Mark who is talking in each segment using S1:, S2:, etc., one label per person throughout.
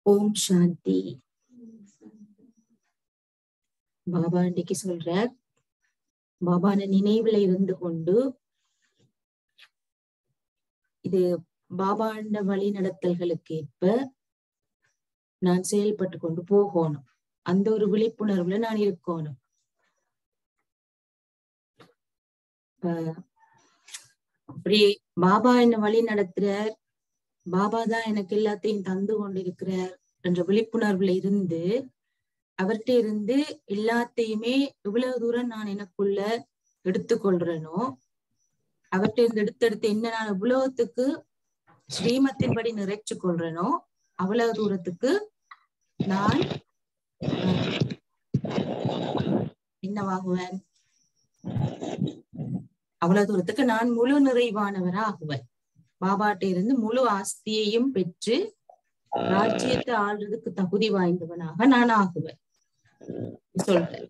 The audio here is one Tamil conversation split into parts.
S1: ஓம் சாந்தி பாபா இன்னைக்கு சொல்ற பாபான நினைவுல இருந்து கொண்டு இது பாபாண்ட வழி நடத்தல்களுக்கு ஏற்ப நான் செயல்பட்டு கொண்டு போகணும் அந்த ஒரு விழிப்புணர்வுல நான் இருக்கணும் அப்படி பாபா என்ன வழி நடத்துறார் பாபா தான் எனக்கு எல்லாத்தையும் தந்து கொண்டிருக்கிறார் என்ற விழிப்புணர்வுல இருந்து அவர்கிட்ட இருந்து எல்லாத்தையுமே எவ்வளவு தூரம் நான் எனக்குள்ள எடுத்துக்கொள்றேனோ அவர்கிட்ட இருந்து எடுத்தெடுத்து என்ன நான் உலகத்துக்கு ஸ்ரீமத்தின்படி நிறைச்சு கொள்றேனோ அவ்வளவு தூரத்துக்கு நான் என்னவாகுவேன் அவ்வளவு தூரத்துக்கு நான் முழு நிறைவானவராகுவேன் பாபாட்ட இருந்து முழு ஆஸ்தியையும் பெற்று ராஜ்யத்தை ஆள்றதுக்கு தகுதி வாய்ந்தவனாக நான் ஆகுவேன் சொல்றேன்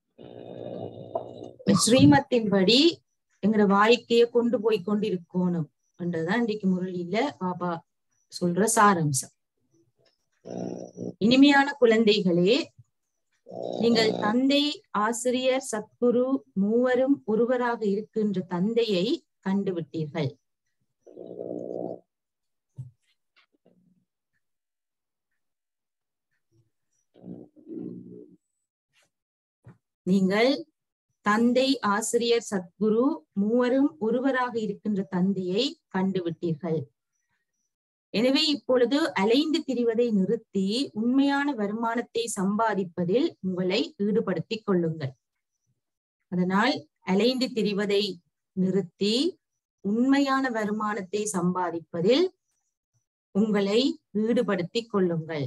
S1: ஸ்ரீமத்தின்படி எங்கட வாழ்க்கைய கொண்டு போய் கொண்டிருக்கணும் என்றதான் இன்றைக்கு முரளியில பாபா சொல்ற சாரம்சம் இனிமையான குழந்தைகளே நீங்கள் தந்தை ஆசிரியர் சத்குரு மூவரும் ஒருவராக இருக்கின்ற தந்தையை கண்டுவிட்டீர்கள் நீங்கள் தந்தை ஆசிரியர் சத்குரு மூவரும் ஒருவராக இருக்கின்ற தந்தையை கண்டுவிட்டீர்கள் எனவே இப்பொழுது அலைந்து திரிவதை நிறுத்தி உண்மையான வருமானத்தை சம்பாதிப்பதில் உங்களை ஈடுபடுத்திக் கொள்ளுங்கள் அதனால் அலைந்து திரிவதை நிறுத்தி உண்மையான வருமானத்தை சம்பாதிப்பதில் உங்களை ஈடுபடுத்திக் கொள்ளுங்கள்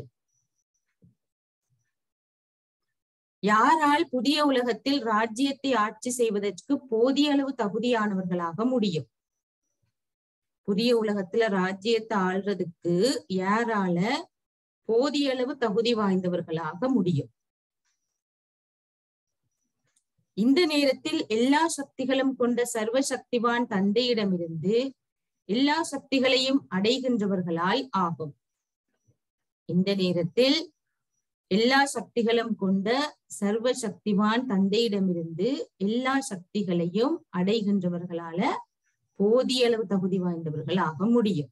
S1: யாரால் புதிய உலகத்தில் ராஜ்யத்தை ஆட்சி செய்வதற்கு போதிய அளவு தகுதியானவர்களாக முடியும் புதிய உலகத்துல ராஜ்யத்தை ஆள்றதுக்கு யாரால போதிய அளவு தகுதி வாய்ந்தவர்களாக முடியும் இந்த நேரத்தில் எல்லா சக்திகளும் கொண்ட சர்வ சக்திவான் தந்தையிடமிருந்து எல்லா சக்திகளையும் அடைகின்றவர்களாய் ஆகும் இந்த நேரத்தில் எல்லா சக்திகளும் கொண்ட சர்வ சக்திவான் தந்தையிடமிருந்து எல்லா சக்திகளையும் அடைகின்றவர்களால போதிய அளவு தகுதி வாய்ந்தவர்கள் ஆக முடியும்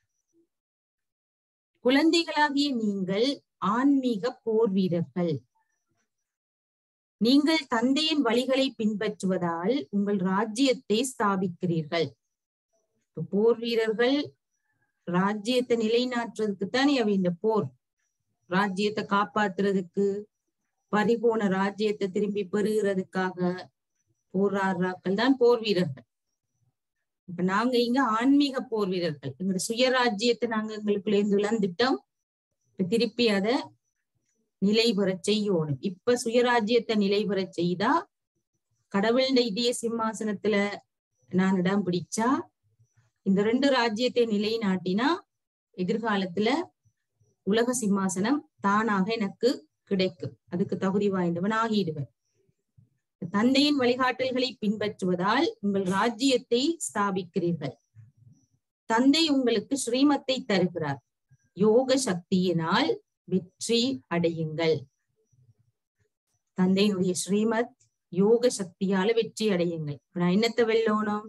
S1: குழந்தைகளாகிய நீங்கள் ஆன்மீக போர் வீரர்கள் நீங்கள் தந்தையின் வழிகளை பின்பற்றுவதால் உங்கள் ராஜ்யத்தை ஸ்தாபிக்கிறீர்கள் போர் வீரர்கள் ராஜ்யத்தை நிலைநாட்டுறதுக்கு தானே அவ இந்த போர் ராஜ்யத்தை காப்பாத்துறதுக்கு பறிபோன ராஜ்யத்தை திரும்பி பெறுகிறதுக்காக போராடுறாக்கள் தான் போர் வீரர்கள் இப்ப நாங்க இங்க ஆன்மீக போர் வீரர்கள் எங்களோட சுயராஜ்யத்தை நாங்க எங்களுக்குள்ள இருந்து இழந்துட்டோம் இப்ப திருப்பி அத நிலை பெற செய்யணும் இப்ப சுயராஜ்யத்தை நிலை பெற செய்தா கடவுளுடைய இதய சிம்மாசனத்துல நான் இடம் பிடிச்சா இந்த ரெண்டு ராஜ்யத்தை நிலைநாட்டினா எதிர்காலத்துல உலக சிம்மாசனம் தானாக எனக்கு கிடைக்கும் அதுக்கு தகுதி வாய்ந்தவன் ஆகிடுவேன் தந்தையின் வழிகாட்டல்களை பின்பற்றுவதால் உங்கள் ராஜ்யத்தை ஸ்தாபிக்கிறீர்கள் தந்தை உங்களுக்கு ஸ்ரீமத்தை தருகிறார் யோக சக்தியினால் வெற்றி அடையுங்கள் தந்தையினுடைய ஸ்ரீமத் யோக சக்தியால வெற்றி அடையுங்கள் நான் என்னத்தை வெல்லோணும்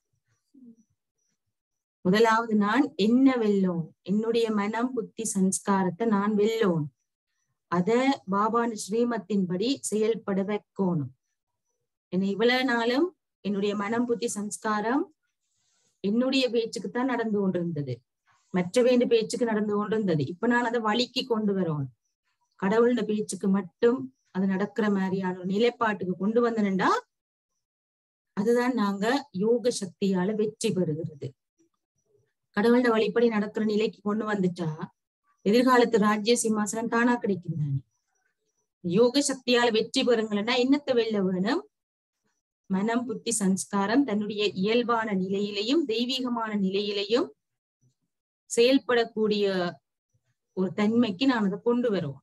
S1: முதலாவது நான் என்ன வெல்லோன் என்னுடைய மனம் புத்தி சன்ஸ்காரத்தை நான் வெல்லோன் அத பாபான ஸ்ரீமத்தின்படி செயல்பட வைக்கணும் என்னை இவ்வளவு நாளும் என்னுடைய மனம் புத்தி சன்ஸ்காரம் என்னுடைய பேச்சுக்கு தான் நடந்து கொண்டிருந்தது மற்ற வேண்டு பேச்சுக்கு நடந்து கொண்டிருந்தது இப்ப நான் அதை வழிக்கு கொண்டு வரணும் கடவுளோட பேச்சுக்கு மட்டும் அது நடக்கிற மாதிரியான ஒரு நிலைப்பாட்டுக்கு கொண்டு வந்தனண்டா அதுதான் நாங்க யோக சக்தியால வெற்றி பெறுகிறது கடவுளோட வழிப்படி நடக்கிற நிலைக்கு கொண்டு வந்துட்டா எதிர்காலத்து ராஜ்ய சிம்மாசனம் தானா கிடைக்கும் தானே யோக சக்தியால வெற்றி பெறுங்களா என்னத்தை வெல்ல வேணும் மனம் புத்தி சன்ஸ்காரம் தன்னுடைய இயல்பான நிலையிலையும் தெய்வீகமான நிலையிலையும் செயல்படக்கூடிய ஒரு தன்மைக்கு நான் அதை கொண்டு வருவோம்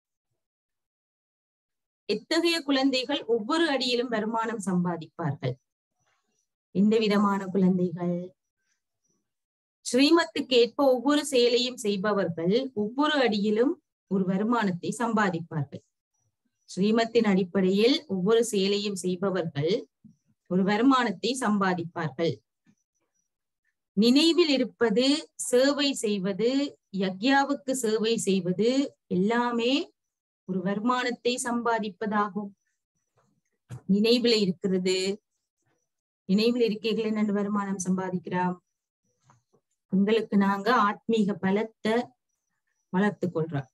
S1: எத்தகைய குழந்தைகள் ஒவ்வொரு அடியிலும் வருமானம் சம்பாதிப்பார்கள் எந்த விதமான குழந்தைகள் ஸ்ரீமத்துக்கு ஏற்ப ஒவ்வொரு செயலையும் செய்பவர்கள் ஒவ்வொரு அடியிலும் ஒரு வருமானத்தை சம்பாதிப்பார்கள் ஸ்ரீமத்தின் அடிப்படையில் ஒவ்வொரு செயலையும் செய்பவர்கள் ஒரு வருமானத்தை சம்பாதிப்பார்கள் நினைவில் இருப்பது சேவை செய்வது யக்யாவுக்கு சேவை செய்வது எல்லாமே ஒரு வருமானத்தை சம்பாதிப்பதாகும் நினைவுல இருக்கிறது நினைவில் இருக்கீர்கள் என்னென்ன வருமானம் சம்பாதிக்கிறோம் உங்களுக்கு நாங்க ஆத்மீக பலத்தை வளர்த்து கொள்றோம்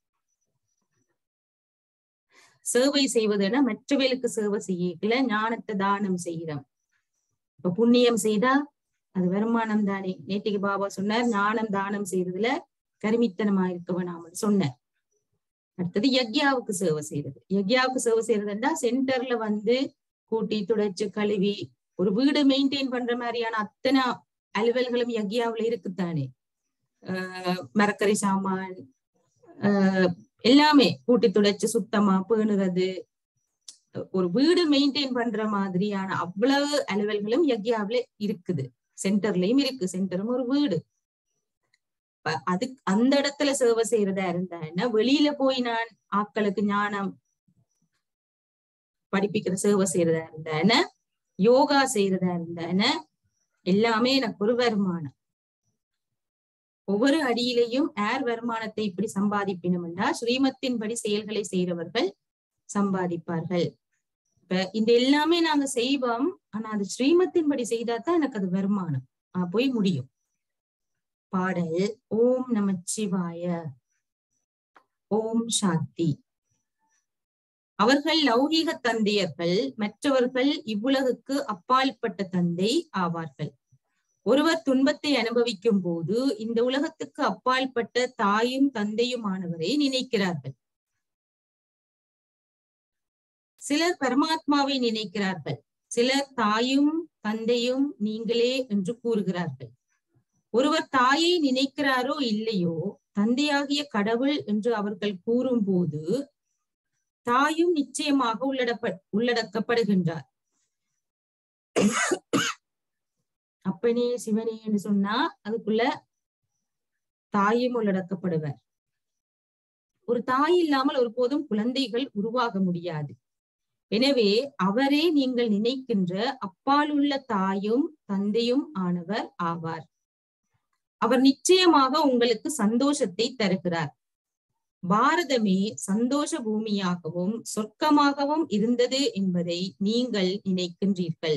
S1: சேவை செய்வதுன்னா மற்றவர்களுக்கு சேவை செய்யல ஞானத்தை தானம் செய்கிறோம் இப்ப புண்ணியம் செய்தா அது வருமானம் தானே நேற்றுக்கு பாபா சொன்னார் ஞானம் தானம் செய்யறதுல கருமித்தனமா இருக்க வேணாம்னு சொன்னார் அடுத்தது யக்யாவுக்கு சேவை செய்யறது யக்யாவுக்கு சேவை செய்யறதுன்னா சென்டர்ல வந்து கூட்டி துடைச்சு கழுவி ஒரு வீடு மெயின்டைன் பண்ற மாதிரியான அத்தனை அலுவல்களும் யக்யாவுல இருக்குத்தானே ஆஹ் மரக்கறி சாமான் ஆஹ் எல்லாமே கூட்டி துடைச்சு சுத்தமா பேணுறது ஒரு வீடு மெயின்டைன் பண்ற மாதிரியான அவ்வளவு அலுவல்களும் யக்யாவுல இருக்குது சென்டர்லயும் இருக்கு சென்டரும் ஒரு வீடு அது அந்த இடத்துல சேவை செய்யறதா இருந்தா வெளியில போய் நான் ஆக்களுக்கு ஞானம் படிப்பிக்கிற சேவை செய்யறதா இருந்தா யோகா செய்யறதா இருந்தா எல்லாமே எனக்கு ஒரு வருமானம் ஒவ்வொரு அடியிலையும் ஏர் வருமானத்தை இப்படி சம்பாதிப்பினோம்னா ஸ்ரீமத்தின்படி செயல்களை செய்யறவர்கள் சம்பாதிப்பார்கள் இப்ப இந்த எல்லாமே நாங்க செய்வோம் ஆனா அது ஸ்ரீமத்தின்படி செய்தாதான் எனக்கு அது வருமானம் ஆஹ் போய் முடியும் பாடல் ஓம் நமச்சிவாய ஓம் சாந்தி அவர்கள் லௌகீக தந்தையர்கள் மற்றவர்கள் இவ்வுலகுக்கு அப்பால்பட்ட தந்தை ஆவார்கள் ஒருவர் துன்பத்தை அனுபவிக்கும் போது இந்த உலகத்துக்கு அப்பால்பட்ட தாயும் தந்தையுமானவரை நினைக்கிறார்கள் சிலர் பரமாத்மாவை நினைக்கிறார்கள் சிலர் தாயும் தந்தையும் நீங்களே என்று கூறுகிறார்கள் ஒருவர் தாயை நினைக்கிறாரோ இல்லையோ தந்தையாகிய கடவுள் என்று அவர்கள் கூறும்போது தாயும் நிச்சயமாக உள்ளடப்ப உள்ளடக்கப்படுகின்றார் அப்பனே சிவனே என்று சொன்னா அதுக்குள்ள தாயும் உள்ளடக்கப்படுவர் ஒரு தாய் இல்லாமல் ஒருபோதும் குழந்தைகள் உருவாக முடியாது எனவே அவரே நீங்கள் நினைக்கின்ற அப்பாலுள்ள தாயும் தந்தையும் ஆனவர் ஆவார் அவர் நிச்சயமாக உங்களுக்கு சந்தோஷத்தை தருகிறார் பாரதமே சந்தோஷ பூமியாகவும் சொர்க்கமாகவும் இருந்தது என்பதை நீங்கள் நினைக்கின்றீர்கள்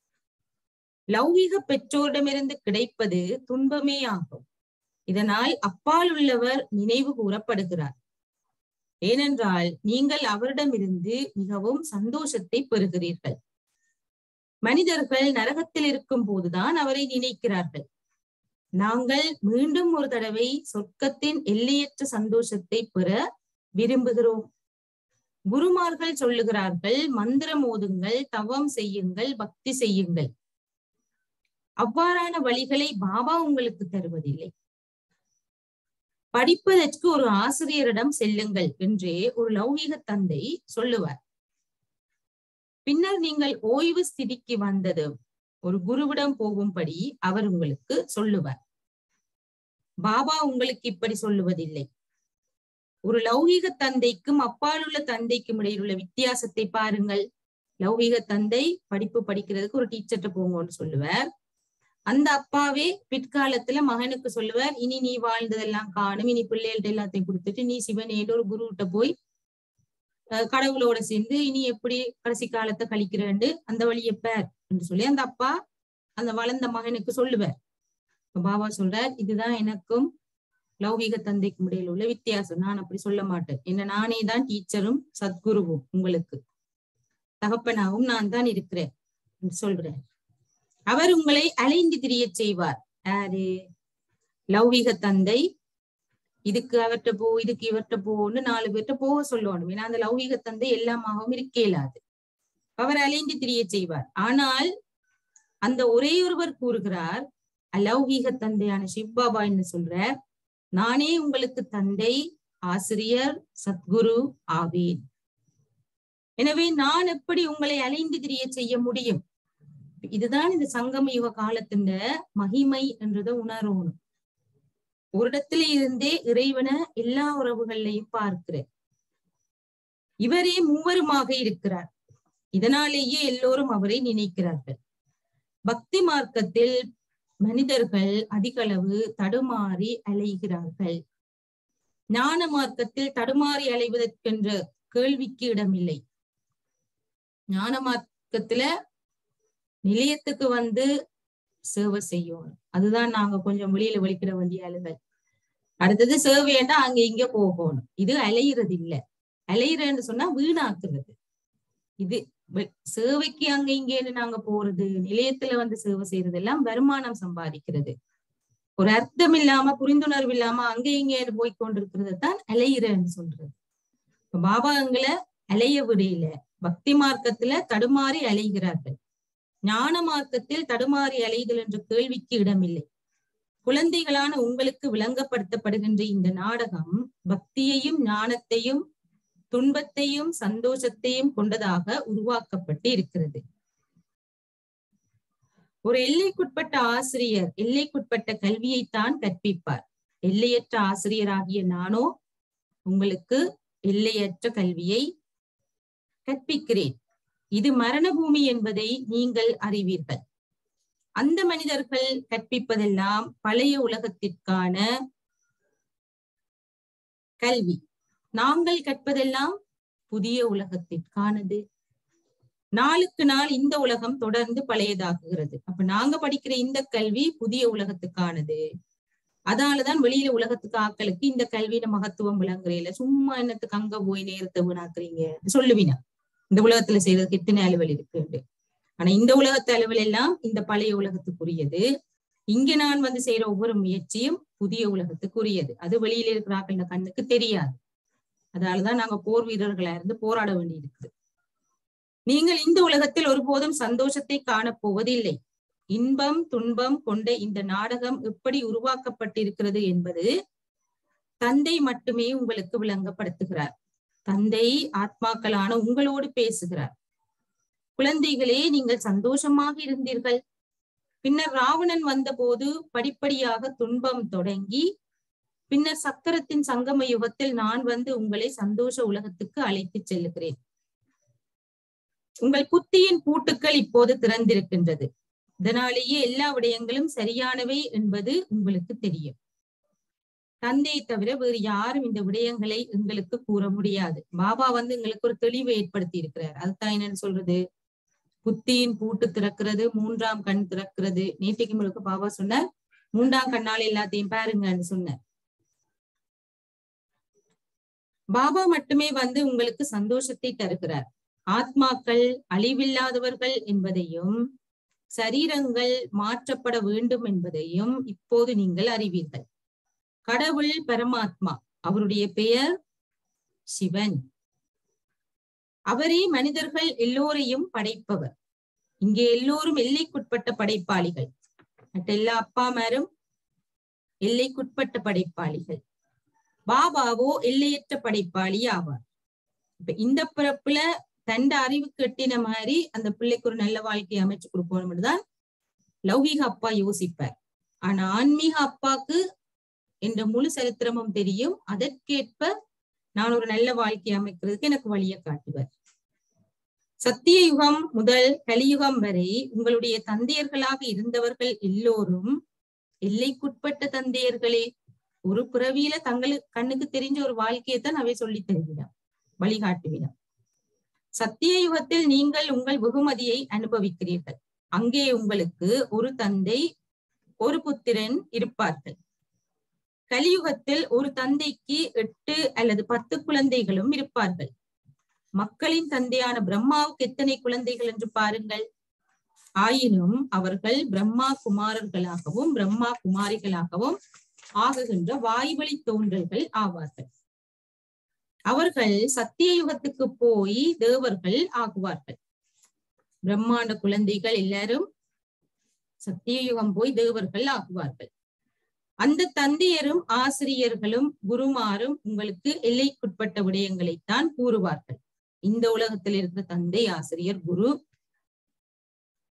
S1: லௌகிக பெற்றோரிடமிருந்து கிடைப்பது துன்பமே ஆகும் இதனால் அப்பால் உள்ளவர் நினைவு கூறப்படுகிறார் ஏனென்றால் நீங்கள் அவரிடமிருந்து மிகவும் சந்தோஷத்தை பெறுகிறீர்கள் மனிதர்கள் நரகத்தில் இருக்கும் போதுதான் அவரை நினைக்கிறார்கள் நாங்கள் மீண்டும் ஒரு தடவை சொர்க்கத்தின் எல்லையற்ற சந்தோஷத்தை பெற விரும்புகிறோம் குருமார்கள் சொல்லுகிறார்கள் மந்திரம் ஓதுங்கள் தவம் செய்யுங்கள் பக்தி செய்யுங்கள் அவ்வாறான வழிகளை பாபா உங்களுக்கு தருவதில்லை படிப்பதற்கு ஒரு ஆசிரியரிடம் செல்லுங்கள் என்றே ஒரு லௌகீக தந்தை சொல்லுவார் பின்னர் நீங்கள் ஓய்வு ஸ்திதிக்கு வந்தது ஒரு குருவிடம் போகும்படி அவர் உங்களுக்கு சொல்லுவார் பாபா உங்களுக்கு இப்படி சொல்லுவதில்லை ஒரு லௌகீக தந்தைக்கும் அப்பாலுள்ள தந்தைக்கும் இடையில் உள்ள வித்தியாசத்தை பாருங்கள் லௌகீக தந்தை படிப்பு படிக்கிறதுக்கு ஒரு டீச்சர்கிட்ட போங்கன்னு சொல்லுவார் அந்த அப்பாவே பிற்காலத்துல மகனுக்கு சொல்லுவார் இனி நீ வாழ்ந்ததெல்லாம் காணும் இனி பிள்ளைகள்ட்ட எல்லாத்தையும் கொடுத்துட்டு நீ சிவனேன்னு ஒரு குருகிட்ட போய் கடவுளோட சேர்ந்து இனி எப்படி கடைசி காலத்தை கழிக்கிறேன்னு அந்த வழியை பேர் என்று சொல்லி அந்த அப்பா அந்த வளர்ந்த மகனுக்கு சொல்லுவார் பாபா சொல்றார் இதுதான் எனக்கும் லௌகிக தந்தைக்கும் இடையில உள்ள வித்தியாசம் நான் அப்படி சொல்ல மாட்டேன் என்ன நானே தான் டீச்சரும் சத்குருவும் உங்களுக்கு தகப்பனாவும் நான் தான் இருக்கிறேன் சொல்றேன் அவர் உங்களை அலைந்து திரிய செய்வார் யாரு லௌகிக தந்தை இதுக்கு அவர்கிட்ட போ இதுக்கு இவர்கிட்ட போன்னு நாலு பேர்கிட்ட போக சொல்லணும் ஏன்னா அந்த லௌகிக தந்தை எல்லாமாகவும் இருக்க இயலாது அவர் அலைந்து திரிய செய்வார் ஆனால் அந்த ஒரே ஒருவர் கூறுகிறார் அலௌகீக தந்தையான சிவ்பாபா என்ன சொல்றார் நானே உங்களுக்கு தந்தை ஆசிரியர் சத்குரு ஆவேன் எனவே நான் எப்படி உங்களை அலைந்து திரிய செய்ய முடியும் இதுதான் இந்த சங்கம யுக காலத்தின் மகிமை என்றதை உணரணும் ஒரு இடத்துல இருந்தே இறைவனை எல்லா உறவுகள்லையும் பார்க்கிறார் இவரே மூவருமாக இருக்கிறார் இதனாலேயே எல்லோரும் அவரை நினைக்கிறார்கள் பக்தி மார்க்கத்தில் மனிதர்கள் அதிக அளவு தடுமாறி அலைகிறார்கள் ஞான மார்க்கத்தில் தடுமாறி அலைவதற்கென்ற கேள்விக்கு இடமில்லை ஞான மார்க்கத்துல நிலையத்துக்கு வந்து சேவை செய்யணும் அதுதான் நாங்க கொஞ்சம் வெளியில வலிக்கிற வேண்டிய அலுவல் அடுத்தது சேவையண்டா அங்க இங்க போகணும் இது அலையிறது இல்ல அலையிறன்னு சொன்னா வீணாக்குறது இது சேவைக்கு அங்க இங்கேன்னு நாங்க போறது நிலையத்துல வந்து சேவை செய்யறது எல்லாம் வருமானம் சம்பாதிக்கிறது ஒரு அர்த்தம் இல்லாம புரிந்துணர்வு இல்லாம அங்க இங்கேன்னு போய் கொண்டிருக்கிறது தான் அலையிறன்னு சொல்றது பாபா எங்களை அலைய விடையில பக்தி மார்க்கத்துல தடுமாறி அலைகிறார்கள் ஞான மார்க்கத்தில் தடுமாறி அலைதல் என்ற கேள்விக்கு இடமில்லை குழந்தைகளான உங்களுக்கு விளங்கப்படுத்தப்படுகின்ற இந்த நாடகம் பக்தியையும் ஞானத்தையும் துன்பத்தையும் சந்தோஷத்தையும் கொண்டதாக உருவாக்கப்பட்டு இருக்கிறது ஒரு எல்லைக்குட்பட்ட ஆசிரியர் எல்லைக்குட்பட்ட கல்வியைத்தான் கற்பிப்பார் எல்லையற்ற ஆசிரியராகிய நானோ உங்களுக்கு எல்லையற்ற கல்வியை கற்பிக்கிறேன் இது மரண பூமி என்பதை நீங்கள் அறிவீர்கள் அந்த மனிதர்கள் கற்பிப்பதெல்லாம் பழைய உலகத்திற்கான கல்வி நாங்கள் கற்பதெல்லாம் புதிய உலகத்திற்கானது நாளுக்கு நாள் இந்த உலகம் தொடர்ந்து பழையதாக்குகிறது அப்ப நாங்க படிக்கிற இந்த கல்வி புதிய உலகத்துக்கானது அதனாலதான் வெளியில உலகத்துக்கு ஆக்களுக்கு இந்த கல்வியில மகத்துவம் விளங்குறீல சும்மா என்னத்துக்கு அங்க போய் நேரத்தை வீணாக்குறீங்க சொல்லுவீனா இந்த உலகத்துல செய்யறதுக்கு எத்தனை அலுவல் இருக்கு ஆனா இந்த உலகத்து அலுவல் எல்லாம் இந்த பழைய உலகத்துக்குரியது இங்க நான் வந்து செய்யற ஒவ்வொரு முயற்சியும் புதிய உலகத்துக்குரியது அது வெளியில இருக்கிற ஆக்கள் கண்ணுக்கு தெரியாது அதனாலதான் நாங்க போர் வீரர்களா இருந்து போராட வேண்டி இருக்குது நீங்கள் இந்த உலகத்தில் ஒருபோதும் சந்தோஷத்தை காணப்போவதில்லை இன்பம் துன்பம் கொண்ட இந்த நாடகம் எப்படி உருவாக்கப்பட்டிருக்கிறது என்பது தந்தை மட்டுமே உங்களுக்கு விளங்கப்படுத்துகிறார் தந்தை ஆத்மாக்களான உங்களோடு பேசுகிறார் குழந்தைகளே நீங்கள் சந்தோஷமாக இருந்தீர்கள் பின்னர் ராவணன் வந்தபோது படிப்படியாக துன்பம் தொடங்கி பின்னர் சக்கரத்தின் சங்கம யுகத்தில் நான் வந்து உங்களை சந்தோஷ உலகத்துக்கு அழைத்து செல்லுகிறேன் உங்கள் புத்தியின் பூட்டுக்கள் இப்போது திறந்திருக்கின்றது இதனாலேயே எல்லா விடயங்களும் சரியானவை என்பது உங்களுக்கு தெரியும் தந்தையை தவிர வேறு யாரும் இந்த விடயங்களை எங்களுக்கு கூற முடியாது பாபா வந்து எங்களுக்கு ஒரு தெளிவை ஏற்படுத்தி இருக்கிறார் அதுதான் என்னன்னு சொல்றது புத்தியின் பூட்டு திறக்கிறது மூன்றாம் கண் திறக்கிறது நேற்றைக்கு முழுக்க பாபா சொன்னார் மூன்றாம் கண்ணால் எல்லாத்தையும் பாருங்கன்னு சொன்னார் பாபா மட்டுமே வந்து உங்களுக்கு சந்தோஷத்தை தருகிறார் ஆத்மாக்கள் அழிவில்லாதவர்கள் என்பதையும் சரீரங்கள் மாற்றப்பட வேண்டும் என்பதையும் இப்போது நீங்கள் அறிவீர்கள் கடவுள் பரமாத்மா அவருடைய பெயர் சிவன் அவரே மனிதர்கள் எல்லோரையும் படைப்பவர் இங்கே எல்லோரும் எல்லைக்குட்பட்ட படைப்பாளிகள் மற்ற எல்லா அப்பாமாரும் எல்லைக்குட்பட்ட படைப்பாளிகள் பாபாவோ எல்லையற்ற படைப்பாளி ஆவார் இப்ப இந்த பிறப்புல தண்ட அறிவு கட்டின மாதிரி அந்த பிள்ளைக்கு ஒரு நல்ல வாழ்க்கையை அமைச்சு கொடுக்கணும் தான் லௌகிக அப்பா யோசிப்பார் ஆனா ஆன்மீக அப்பாக்கு என்ற முழு சரித்திரமும் தெரியும் அதற்கேற்ப நான் ஒரு நல்ல வாழ்க்கை அமைக்கிறதுக்கு எனக்கு வழியை காட்டுவார் சத்திய யுகம் முதல் கலியுகம் வரை உங்களுடைய தந்தையர்களாக இருந்தவர்கள் எல்லோரும் எல்லைக்குட்பட்ட தந்தையர்களே ஒரு பிறவியில தங்களுக்கு கண்ணுக்கு தெரிஞ்ச ஒரு வாழ்க்கையை தான் அவை சொல்லி தருவினார் வழிகாட்டுவினார் சத்திய யுகத்தில் நீங்கள் உங்கள் வெகுமதியை அனுபவிக்கிறீர்கள் அங்கே உங்களுக்கு ஒரு தந்தை ஒரு புத்திரன் இருப்பார்கள் கலியுகத்தில் ஒரு தந்தைக்கு எட்டு அல்லது பத்து குழந்தைகளும் இருப்பார்கள் மக்களின் தந்தையான பிரம்மாவுக்கு எத்தனை குழந்தைகள் என்று பாருங்கள் ஆயினும் அவர்கள் பிரம்மா குமாரர்களாகவும் பிரம்மா குமாரிகளாகவும் ஆகுகின்ற வாய்வழி தோன்றல்கள் ஆவார்கள் அவர்கள் சத்திய யுகத்துக்கு போய் தேவர்கள் ஆகுவார்கள் பிரம்மாண்ட குழந்தைகள் எல்லாரும் சத்திய யுகம் போய் தேவர்கள் ஆகுவார்கள் அந்த தந்தையரும் ஆசிரியர்களும் குருமாரும் உங்களுக்கு எல்லைக்குட்பட்ட விடயங்களைத்தான் கூறுவார்கள் இந்த உலகத்தில் இருக்கிற தந்தை ஆசிரியர் குரு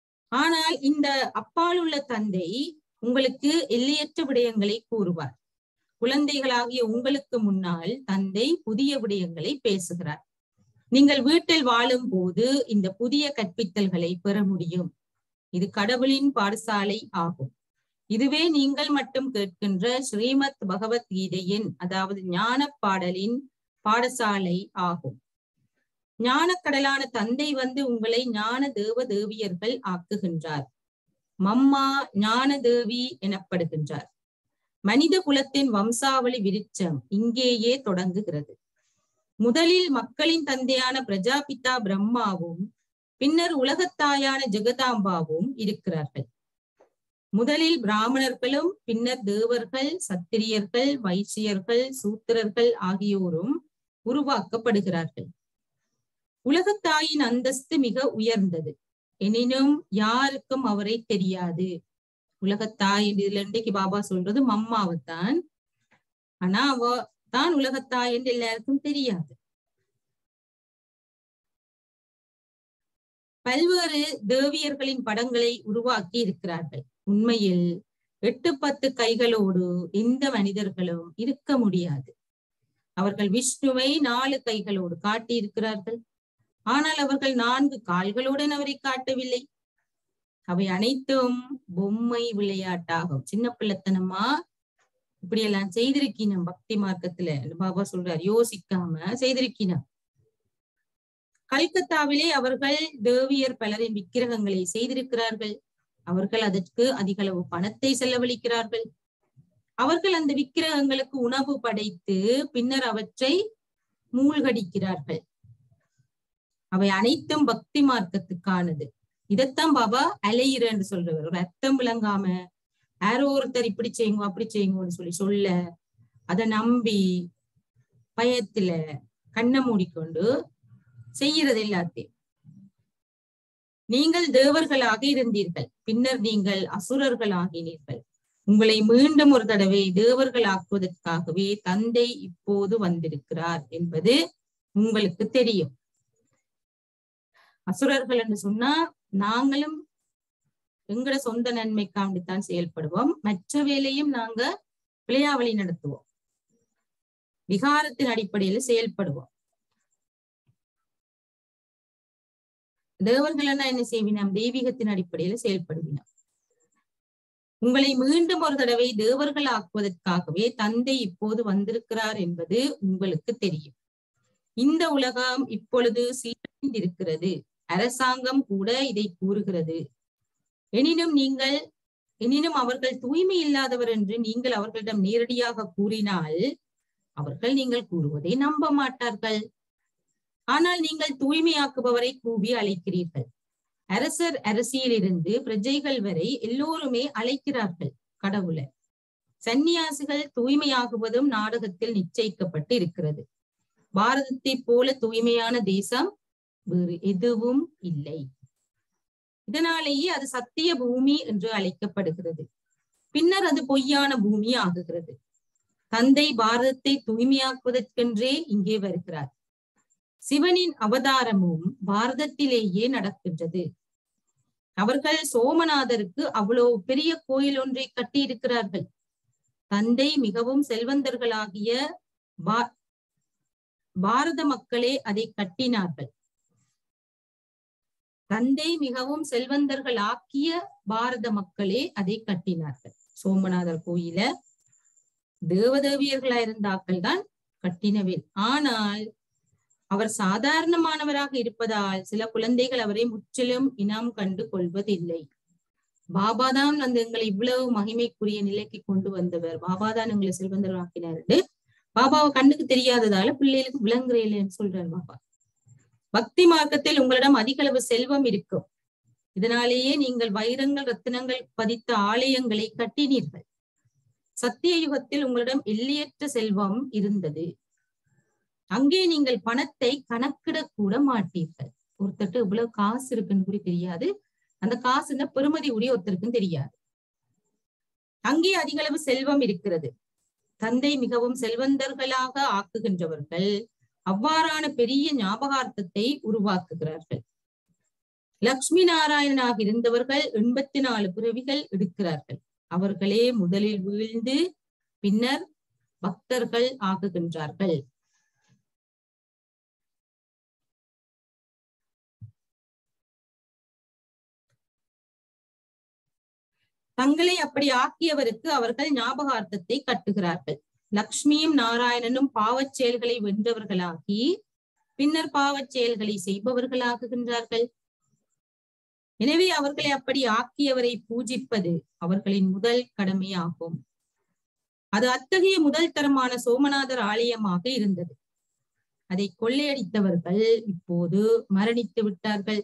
S1: ஆனால் இந்த அப்பால் உள்ள தந்தை உங்களுக்கு எல்லையற்ற விடயங்களை கூறுவார் குழந்தைகளாகிய உங்களுக்கு முன்னால் தந்தை புதிய விடயங்களை பேசுகிறார் நீங்கள் வீட்டில் வாழும் போது இந்த புதிய கற்பித்தல்களை பெற முடியும் இது கடவுளின் பாடசாலை ஆகும் இதுவே நீங்கள் மட்டும் கேட்கின்ற ஸ்ரீமத் பகவத்கீதையின் அதாவது ஞான பாடலின் பாடசாலை ஆகும் ஞானக்கடலான தந்தை வந்து உங்களை ஞான தேவ தேவியர்கள் ஆக்குகின்றார் மம்மா ஞான தேவி எனப்படுகின்றார் மனித குலத்தின் வம்சாவளி விருட்சம் இங்கேயே தொடங்குகிறது முதலில் மக்களின் தந்தையான பிரஜாபிதா பிரம்மாவும் பின்னர் உலகத்தாயான ஜெகதாம்பாவும் இருக்கிறார்கள் முதலில் பிராமணர்களும் பின்னர் தேவர்கள் சத்திரியர்கள் வைசியர்கள் சூத்திரர்கள் ஆகியோரும் உருவாக்கப்படுகிறார்கள் உலகத்தாயின் அந்தஸ்து மிக உயர்ந்தது எனினும் யாருக்கும் அவரை தெரியாது உலகத்தாய் இதுல இன்றைக்கு பாபா சொல்றது மம்மாவைத்தான் ஆனா அவ தான் உலகத்தாய் என்று எல்லாருக்கும் தெரியாது பல்வேறு தேவியர்களின் படங்களை உருவாக்கி இருக்கிறார்கள் உண்மையில் எட்டு பத்து கைகளோடு எந்த மனிதர்களும் இருக்க முடியாது அவர்கள் விஷ்ணுவை நாலு கைகளோடு காட்டி இருக்கிறார்கள் ஆனால் அவர்கள் நான்கு கால்களுடன் அவரை காட்டவில்லை அவை அனைத்தும் பொம்மை விளையாட்டாகும் சின்ன பிள்ளைத்தனமா இப்படி எல்லாம் செய்திருக்கீனம் பக்தி மார்க்கத்துல பாபா சொல்றார் யோசிக்காம செய்திருக்கீனம் கல்கத்தாவிலே அவர்கள் தேவியர் பலரின் விக்கிரகங்களை செய்திருக்கிறார்கள் அவர்கள் அதற்கு அதிக அளவு பணத்தை செலவழிக்கிறார்கள் அவர்கள் அந்த விக்கிரகங்களுக்கு உணவு படைத்து பின்னர் அவற்றை மூழ்கடிக்கிறார்கள் அவை அனைத்தும் பக்தி மார்க்கத்துக்கானது இதைத்தான் பாபா அலையிறன்னு சொல்றவர் ஒரு அர்த்தம் விளங்காம யாரோ ஒருத்தர் இப்படி செய்யுங்க அப்படி செய்யுங்கன்னு சொல்லி சொல்ல அதை நம்பி பயத்துல கண்ணை மூடிக்கொண்டு செய்யறது எல்லாத்தையும் நீங்கள் தேவர்களாக இருந்தீர்கள் பின்னர் நீங்கள் அசுரர்கள் ஆகினீர்கள் உங்களை மீண்டும் ஒரு தடவை தேவர்கள் ஆக்குவதற்காகவே தந்தை இப்போது வந்திருக்கிறார் என்பது உங்களுக்கு தெரியும் அசுரர்கள் என்று சொன்னா நாங்களும் எங்கட சொந்த நன்மைக்காண்டித்தான் செயல்படுவோம் மற்ற வேலையும் நாங்க விளையாவளி நடத்துவோம் விகாரத்தின் அடிப்படையில செயல்படுவோம் தேவர்கள் என்ன செய்வினோம் தெய்வீகத்தின் அடிப்படையில செயல்படுவினோம் உங்களை மீண்டும் ஒரு தடவை தேவர்கள் ஆக்குவதற்காகவே தந்தை இப்போது வந்திருக்கிறார் என்பது உங்களுக்கு தெரியும் இந்த உலகம் இப்பொழுது சீரழிந்திருக்கிறது அரசாங்கம் கூட இதை கூறுகிறது எனினும் நீங்கள் எனினும் அவர்கள் தூய்மை இல்லாதவர் என்று நீங்கள் அவர்களிடம் நேரடியாக கூறினால் அவர்கள் நீங்கள் கூறுவதை நம்ப மாட்டார்கள் ஆனால் நீங்கள் தூய்மையாக்குபவரை கூவி அழைக்கிறீர்கள் அரசர் அரசியலிருந்து பிரஜைகள் வரை எல்லோருமே அழைக்கிறார்கள் கடவுளை சந்நியாசிகள் தூய்மையாகுவதும் நாடகத்தில் நிச்சயிக்கப்பட்டு இருக்கிறது பாரதத்தை போல தூய்மையான தேசம் வேறு எதுவும் இல்லை இதனாலேயே அது சத்திய பூமி என்று அழைக்கப்படுகிறது பின்னர் அது பொய்யான பூமி ஆகுகிறது தந்தை பாரதத்தை தூய்மையாக்குவதற்கென்றே இங்கே வருகிறார் சிவனின் அவதாரமும் பாரதத்திலேயே நடக்கின்றது அவர்கள் சோமநாதருக்கு அவ்வளவு பெரிய கோயில் ஒன்றை கட்டி இருக்கிறார்கள் தந்தை மிகவும் செல்வந்தர்களாகிய பா பாரத மக்களே அதை கட்டினார்கள் தந்தை மிகவும் செல்வந்தர்கள் ஆக்கிய பாரத மக்களே அதை கட்டினார்கள் சோமநாதர் கோயில தேவதேவியர்களா இருந்தாக்கள் தான் கட்டினவே ஆனால் அவர் சாதாரணமானவராக இருப்பதால் சில குழந்தைகள் அவரை முற்றிலும் இனம் கண்டு கொள்வதில்லை பாபா தான் அந்த எங்களை இவ்வளவு மகிமைக்குரிய நிலைக்கு கொண்டு வந்தவர் பாபா தான் எங்களை செல்வந்தராக்கினார் பாபாவை கண்ணுக்கு தெரியாததால பிள்ளைகளுக்கு விளங்குற இல்லைன்னு சொல்றாரு பாபா பக்தி மார்க்கத்தில் உங்களிடம் அதிக அளவு செல்வம் இருக்கும் இதனாலேயே நீங்கள் வைரங்கள் ரத்தினங்கள் பதித்த ஆலயங்களை கட்டினீர்கள் சத்திய யுகத்தில் உங்களிடம் எல்லையற்ற செல்வம் இருந்தது அங்கே நீங்கள் பணத்தை கணக்கிட கூட மாட்டீர்கள் ஒருத்தட்டு இவ்வளவு காசு இருக்குன்னு கூட தெரியாது அந்த காசுன பெருமதி உடைய ஒருத்தருக்கும் தெரியாது அங்கே அதிக அளவு செல்வம் இருக்கிறது தந்தை மிகவும் செல்வந்தர்களாக ஆக்குகின்றவர்கள் அவ்வாறான பெரிய ஞாபகார்த்தத்தை உருவாக்குகிறார்கள் லக்ஷ்மி நாராயணனாக இருந்தவர்கள் எண்பத்தி நாலு பிறவிகள் எடுக்கிறார்கள் அவர்களே முதலில் வீழ்ந்து பின்னர் பக்தர்கள் ஆகுகின்றார்கள் தங்களை அப்படி ஆக்கியவருக்கு அவர்கள் ஞாபகார்த்தத்தை கட்டுகிறார்கள் லக்ஷ்மியும் நாராயணனும் பாவச் செயல்களை வென்றவர்களாகி பின்னர் பாவச் செயல்களை செய்பவர்களாகுகின்றார்கள் எனவே அவர்களை அப்படி ஆக்கியவரை பூஜிப்பது அவர்களின் முதல் கடமையாகும் அது அத்தகைய முதல் தரமான சோமநாதர் ஆலயமாக இருந்தது அதை கொள்ளையடித்தவர்கள் இப்போது மரணித்து விட்டார்கள்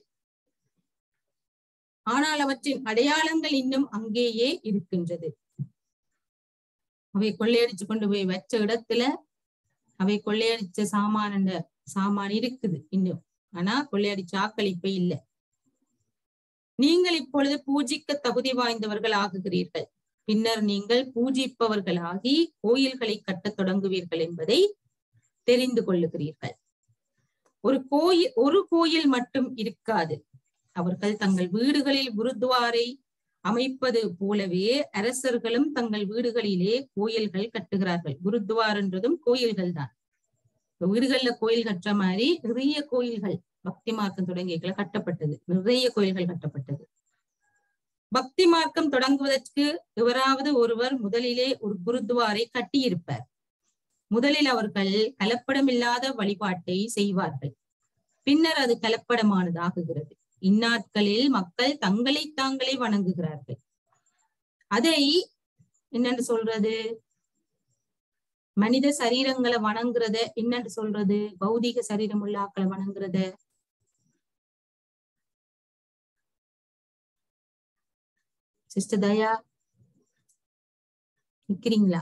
S1: ஆனால் அவற்றின் அடையாளங்கள் இன்னும் அங்கேயே இருக்கின்றது அவை கொள்ளையடிச்சு கொண்டு போய் வச்ச இடத்துல அவை கொள்ளையடிச்ச சாமான சாமான் இருக்குது இன்னும் ஆனா கொள்ளையடிச்ச ஆக்கள் இப்ப இல்லை நீங்கள் இப்பொழுது பூஜிக்க தகுதி வாய்ந்தவர்கள் ஆகுகிறீர்கள் பின்னர் நீங்கள் பூஜிப்பவர்களாகி கோயில்களை கட்டத் தொடங்குவீர்கள் என்பதை தெரிந்து கொள்ளுகிறீர்கள் ஒரு கோயில் ஒரு கோயில் மட்டும் இருக்காது அவர்கள் தங்கள் வீடுகளில் குருத்வாரை அமைப்பது போலவே அரசர்களும் தங்கள் வீடுகளிலே கோயில்கள் கட்டுகிறார்கள் குருத்வார் என்றதும் கோயில்கள் தான் வீடுகள்ல கோயில் கட்டுற மாதிரி நிறைய கோயில்கள் பக்தி மார்க்கம் தொடங்கிய கட்டப்பட்டது நிறைய கோயில்கள் கட்டப்பட்டது பக்தி மார்க்கம் தொடங்குவதற்கு எவராவது ஒருவர் முதலிலே ஒரு குருத்வாரை கட்டியிருப்பார் முதலில் அவர்கள் கலப்படமில்லாத வழிபாட்டை செய்வார்கள் பின்னர் அது கலப்படமானதாகுகிறது இந்நாட்களில் மக்கள் தங்களை தாங்களே வணங்குகிறார்கள் அதை என்னன்னு சொல்றது மனித சரீரங்களை வணங்குறத என்னன்னு சொல்றது பௌதிக சரீரம் உள்ள ஆக்களை வணங்குறத சிஸ்டர் தயா நிக்கிறீங்களா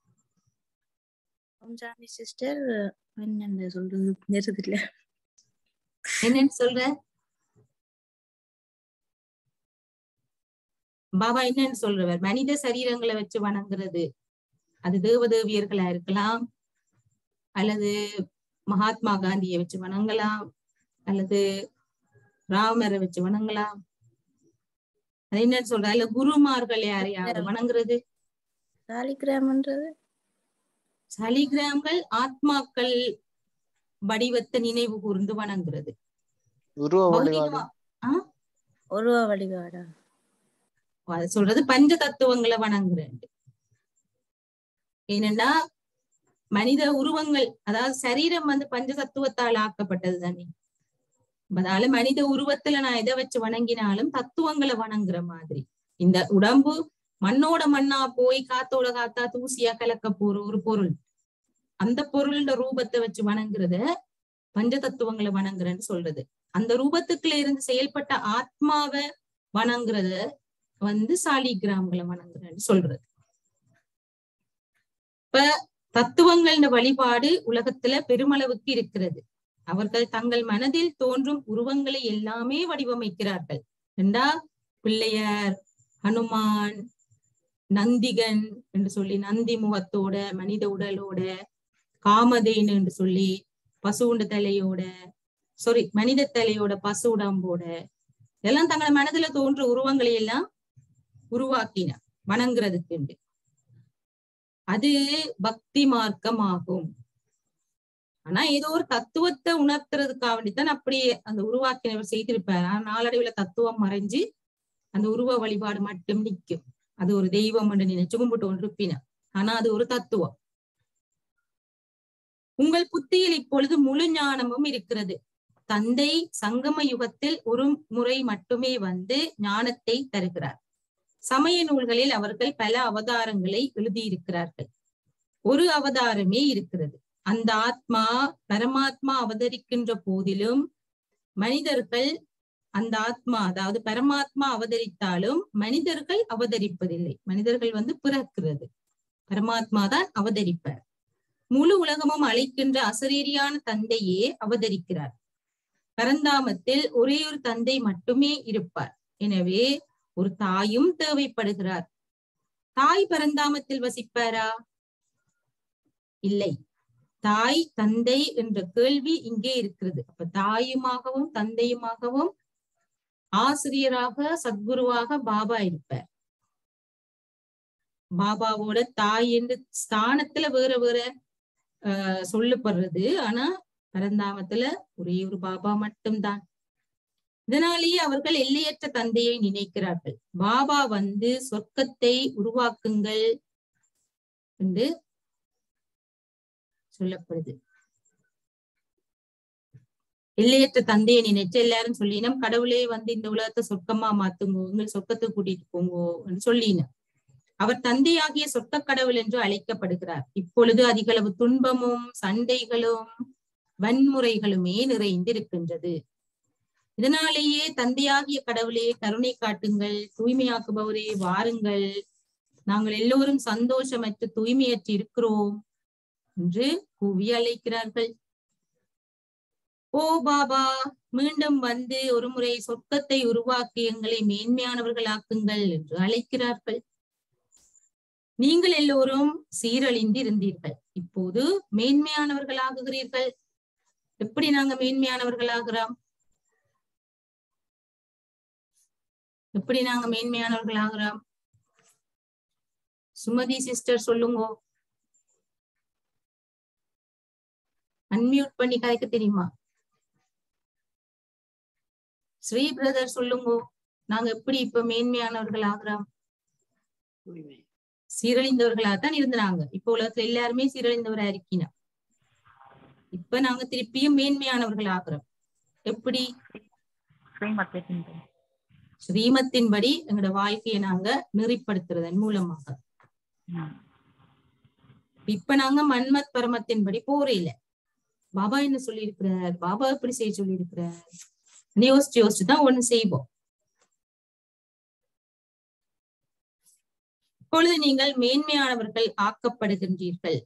S2: சாமி சிஸ்டர் என்னென்ன சொல்றது நேரத்துல
S1: என்னன்னு சொல்ற பாபா என்னன்னு சொல்றவர் மனித சரீரங்களை வச்சு வணங்குறது அது தேவதேவியர்களா இருக்கலாம் அல்லது மகாத்மா காந்தியை வச்சு வணங்கலாம் அல்லது ராமரை வச்சு வணங்கலாம் அது என்னன்னு சொல்ற இல்ல குருமார்கள் யாரையாவது வணங்குறது
S2: சாலிகிராமன்றது
S1: சலிகிராம்கள் ஆத்மாக்கள் வடிவத்தை நினைவு கூர்ந்து வணங்குறது
S3: உருவ வழிபாடு
S1: பௌதிகமா- ஆ?
S2: உருவ வழிபாடா
S1: அது சொல்றது பஞ்ச தத்துவங்களை வணங்குறேன் ஏனென்னா மனித உருவங்கள் அதாவது சரீரம் வந்து பஞ்ச தத்துவத்தால் ஆக்கப்பட்டது தானே அதனால மனித உருவத்துல நான் எதை வச்சு வணங்கினாலும் தத்துவங்களை வணங்குற மாதிரி இந்த உடம்பு மண்ணோட மண்ணா போய் காத்தோட காத்தா தூசியா கலக்க போற ஒரு பொருள் அந்த பொருளோட ரூபத்தை வச்சு வணங்குறத பஞ்ச தத்துவங்களை வணங்குறேன்னு சொல்றது அந்த ரூபத்துக்குள்ள இருந்து செயல்பட்ட ஆத்மாவை வணங்குறத வந்து சாலிகிராம்களை வணங்குறேன்னு சொல்றது இப்ப தத்துவங்களின் வழிபாடு உலகத்துல பெருமளவுக்கு இருக்கிறது அவர்கள் தங்கள் மனதில் தோன்றும் உருவங்களை எல்லாமே வடிவமைக்கிறார்கள் என்றா பிள்ளையார் ஹனுமான் நந்திகன் என்று சொல்லி நந்தி முகத்தோட மனித உடலோட காமதேனு என்று சொல்லி பசுண்ட தலையோட சாரி மனித தலையோட பசு உடம்போட இதெல்லாம் தங்கள் மனதுல தோன்ற உருவங்களை எல்லாம் உருவாக்கின வணங்குறதுக்கு அது பக்தி மார்க்கம் ஆகும் ஆனா ஏதோ ஒரு தத்துவத்தை உணர்த்துறதுக்காக வேண்டித்தான் அப்படியே அந்த உருவாக்கினவர் செய்திருப்பார் ஆனா நாளடைவுல தத்துவம் மறைஞ்சு அந்த உருவ வழிபாடு மட்டும் நிக்கும் அது ஒரு தெய்வம் என்று நினைச்சு கும்பிட்டு ஒன்றுப்பின ஆனா அது ஒரு தத்துவம் உங்கள் புத்தியில் இப்பொழுது முழு ஞானமும் இருக்கிறது தந்தை சங்கம யுகத்தில் ஒரு முறை மட்டுமே வந்து ஞானத்தை தருகிறார் சமய நூல்களில் அவர்கள் பல அவதாரங்களை எழுதியிருக்கிறார்கள் ஒரு அவதாரமே இருக்கிறது அந்த ஆத்மா பரமாத்மா அவதரிக்கின்ற போதிலும் மனிதர்கள் அந்த ஆத்மா அதாவது பரமாத்மா அவதரித்தாலும் மனிதர்கள் அவதரிப்பதில்லை மனிதர்கள் வந்து பிறக்கிறது பரமாத்மா தான் அவதரிப்பார் முழு உலகமும் அழைக்கின்ற அசரீரியான தந்தையே அவதரிக்கிறார் பரந்தாமத்தில் ஒரே ஒரு தந்தை மட்டுமே இருப்பார் எனவே ஒரு தாயும் தேவைப்படுகிறார் தாய் பரந்தாமத்தில் வசிப்பாரா இல்லை தாய் தந்தை என்ற கேள்வி இங்கே இருக்கிறது அப்ப தாயுமாகவும் தந்தையுமாகவும் ஆசிரியராக சத்குருவாக பாபா இருப்பார் பாபாவோட தாய் என்று ஸ்தானத்துல வேற வேற ஆஹ் சொல்லப்படுறது ஆனா பரந்தாமத்துல ஒரே ஒரு பாபா மட்டும்தான் இதனாலேயே அவர்கள் எல்லையற்ற தந்தையை நினைக்கிறார்கள் பாபா வந்து சொர்க்கத்தை உருவாக்குங்கள் என்று சொல்லப்படுது எல்லையற்ற தந்தையை நினைச்சு எல்லாரும் சொல்லினோம் கடவுளே வந்து இந்த உலகத்தை சொர்க்கமா மாத்துங்கோ உங்கள் சொர்க்கத்தை கூட்டிட்டு போங்கோ என்று சொல்லினோம் அவர் தந்தையாகிய சொர்க்க கடவுள் என்று அழைக்கப்படுகிறார் இப்பொழுது அதிகளவு துன்பமும் சண்டைகளும் வன்முறைகளுமே நிறைந்திருக்கின்றது இதனாலேயே தந்தையாகிய கடவுளே கருணை காட்டுங்கள் தூய்மையாக்குபவரே வாருங்கள் நாங்கள் எல்லோரும் சந்தோஷமற்று தூய்மையற்று இருக்கிறோம் என்று கூவி அழைக்கிறார்கள் ஓ பாபா மீண்டும் வந்து ஒரு முறை சொர்க்கத்தை உருவாக்கி எங்களை மேன்மையானவர்களாக்குங்கள் என்று அழைக்கிறார்கள் நீங்கள் எல்லோரும் சீரழிந்து இருந்தீர்கள் இப்போது மேன்மையானவர்களாகுகிறீர்கள் எப்படி நாங்க மேன்மையானவர்களாகிறோம் எப்படி நாங்க மேன்மையானவர்களாகிறோம் சுமதி சிஸ்டர் சொல்லுங்க அன்மியூட் பண்ணி கதைக்க தெரியுமா ஸ்ரீ பிரதர் சொல்லுங்க நாங்க எப்படி இப்ப மேன்மையானவர்கள் ஆகிறோம் சீரழிந்தவர்களாத்தான் இருந்தாங்க இப்ப உலகத்துல எல்லாருமே சீரழிந்தவரா இருக்கீங்க இப்ப நாங்க திருப்பியும் மேன்மையானவர்கள் ஆகிறோம் எப்படி ஸ்ரீமத்தின்படி எங்களோட வாழ்க்கையை நாங்க நெறிப்படுத்துறதன் மூலமாக இப்ப நாங்க மன்மத் பரமத்தின்படி போறே இல்ல பாபா என்ன சொல்லி இருக்கிறார் பாபா எப்படி செய்ய சொல்லி இருக்கிறார் யோசிச்சு யோசிச்சு தான் ஒண்ணு செய்வோம் இப்பொழுது நீங்கள் மேன்மையானவர்கள் ஆக்கப்படுகின்றீர்கள்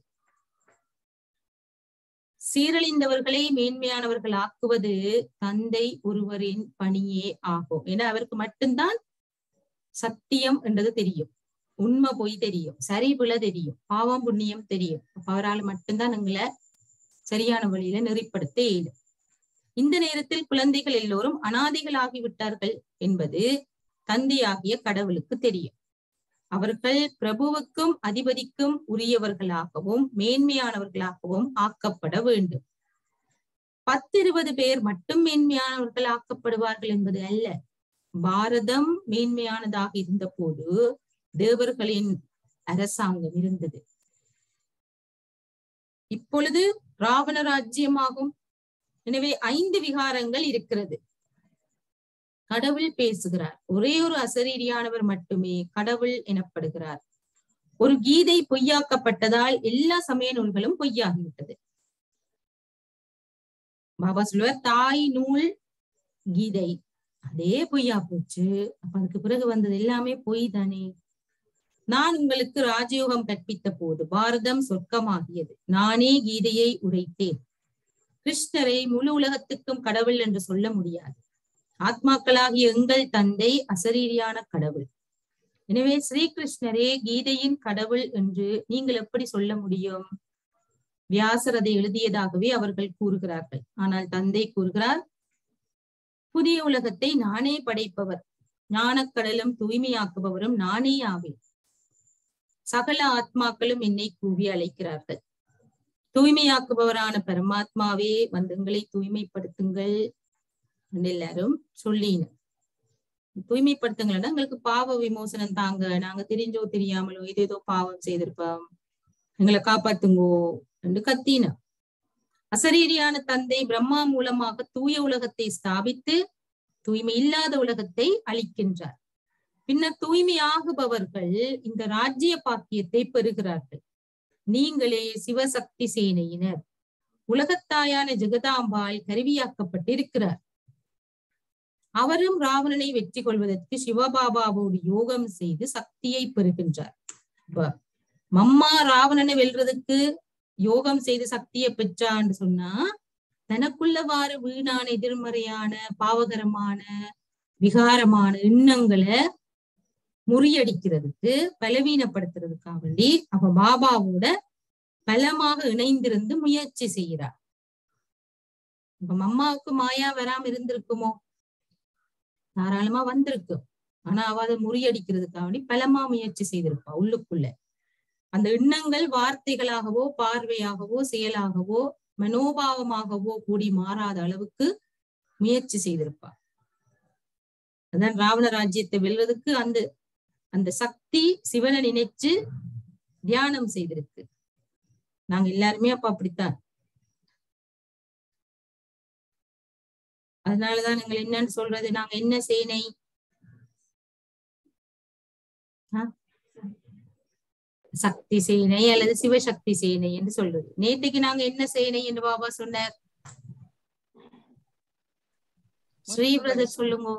S1: சீரழிந்தவர்களை மேன்மையானவர்கள் ஆக்குவது தந்தை ஒருவரின் பணியே ஆகும் ஏன்னா அவருக்கு மட்டும்தான் சத்தியம் என்றது தெரியும் உண்மை பொய் தெரியும் சரி பிழை தெரியும் பாவம் புண்ணியம் தெரியும் அவரால் மட்டும்தான் எங்களை சரியான வழியில நெறிப்படுத்த இயலும் இந்த நேரத்தில் குழந்தைகள் எல்லோரும் அனாதைகள் ஆகிவிட்டார்கள் என்பது தந்தையாகிய கடவுளுக்கு தெரியும் அவர்கள் பிரபுவுக்கும் அதிபதிக்கும் உரியவர்களாகவும் மேன்மையானவர்களாகவும் ஆக்கப்பட வேண்டும் பத்து இருபது பேர் மட்டும் மேன்மையானவர்கள் ஆக்கப்படுவார்கள் என்பது அல்ல பாரதம் மேன்மையானதாக இருந்த போது தேவர்களின் அரசாங்கம் இருந்தது இப்பொழுது ராவண ராஜ்யமாகும் எனவே ஐந்து விகாரங்கள் இருக்கிறது கடவுள் பேசுகிறார் ஒரே ஒரு அசரீரியானவர் மட்டுமே கடவுள் எனப்படுகிறார் ஒரு கீதை பொய்யாக்கப்பட்டதால் எல்லா சமய நூல்களும் பொய்யாகிவிட்டது பாபா சொல்லுவார் தாய் நூல் கீதை அதே பொய்யா போச்சு அப்ப அதுக்கு பிறகு வந்தது எல்லாமே பொய் தானே நான் உங்களுக்கு ராஜயோகம் கற்பித்த போது பாரதம் சொர்க்கமாகியது நானே கீதையை உரைத்தேன் கிருஷ்ணரை முழு உலகத்துக்கும் கடவுள் என்று சொல்ல முடியாது ஆத்மாக்களாகிய எங்கள் தந்தை அசரீரியான கடவுள் எனவே ஸ்ரீகிருஷ்ணரே கீதையின் கடவுள் என்று நீங்கள் எப்படி சொல்ல முடியும் வியாசர் அதை எழுதியதாகவே அவர்கள் கூறுகிறார்கள் ஆனால் தந்தை கூறுகிறார் புதிய உலகத்தை நானே படைப்பவர் ஞானக்கடலும் தூய்மையாக்குபவரும் நானே ஆவேன் சகல ஆத்மாக்களும் என்னை கூவி அழைக்கிறார்கள் தூய்மையாக்குபவரான பரமாத்மாவே வந்து எங்களை தூய்மைப்படுத்துங்கள் எல்லாரும் சொல்லின தூய்மைப்படுத்துங்கன்னா எங்களுக்கு பாவ விமோசனம் தாங்க நாங்க தெரிஞ்சோ தெரியாமலோ ஏதேதோ பாவம் செய்திருப்போம் எங்களை காப்பாத்துங்கோ என்று கத்தின அசரீரியான தந்தை பிரம்மா மூலமாக தூய உலகத்தை ஸ்தாபித்து தூய்மை இல்லாத உலகத்தை அளிக்கின்றார் பின்னர் தூய்மையாகுபவர்கள் இந்த ராஜ்ய பாக்கியத்தை பெறுகிறார்கள் நீங்களே சிவசக்தி சேனையினர் உலகத்தாயான ஜெகதாம்பாள் கருவியாக்கப்பட்டிருக்கிறார் அவரும் ராவணனை வெற்றி கொள்வதற்கு சிவபாபாவோடு யோகம் செய்து சக்தியை பெறுகின்றார் மம்மா ராவணனை வெல்றதுக்கு யோகம் செய்து சக்தியை பெற்றான்னு சொன்னா தனக்குள்ளவாறு வீணான எதிர்மறையான பாவகரமான விகாரமான எண்ணங்களை முறியடிக்கிறதுக்கு பலவீனப்படுத்துறதுக்காக வேண்டி அவ பாபாவோட பலமாக இணைந்திருந்து முயற்சி செய்கிறார் இப்ப மம்மாவுக்கு மாயா வராம இருந்திருக்குமோ தாராளமா வந்திருக்கு ஆனா அவ அதை முறியடிக்கிறதுக்காக வேண்டி பலமா முயற்சி செய்திருப்பா உள்ளுக்குள்ள அந்த எண்ணங்கள் வார்த்தைகளாகவோ பார்வையாகவோ செயலாகவோ மனோபாவமாகவோ கூடி மாறாத அளவுக்கு முயற்சி செய்திருப்பா அதான் ராவண ராஜ்யத்தை வெல்வதற்கு அந்த அந்த சக்தி சிவனை நினைச்சு தியானம் செய்திருக்கு நாங்க எல்லாருமே அப்ப அப்படித்தான் அதனாலதான் நீங்கள் என்னன்னு சொல்றது நாங்க என்ன சேனை ஆ? சக்தி சேனை அல்லது சிவசக்தி சேனை என்று சொல்றது நேற்றுக்கு நாங்க என்ன சேனை என்று பாபா சொன்னார் ஸ்ரீ பிரதர் சொல்லுங்க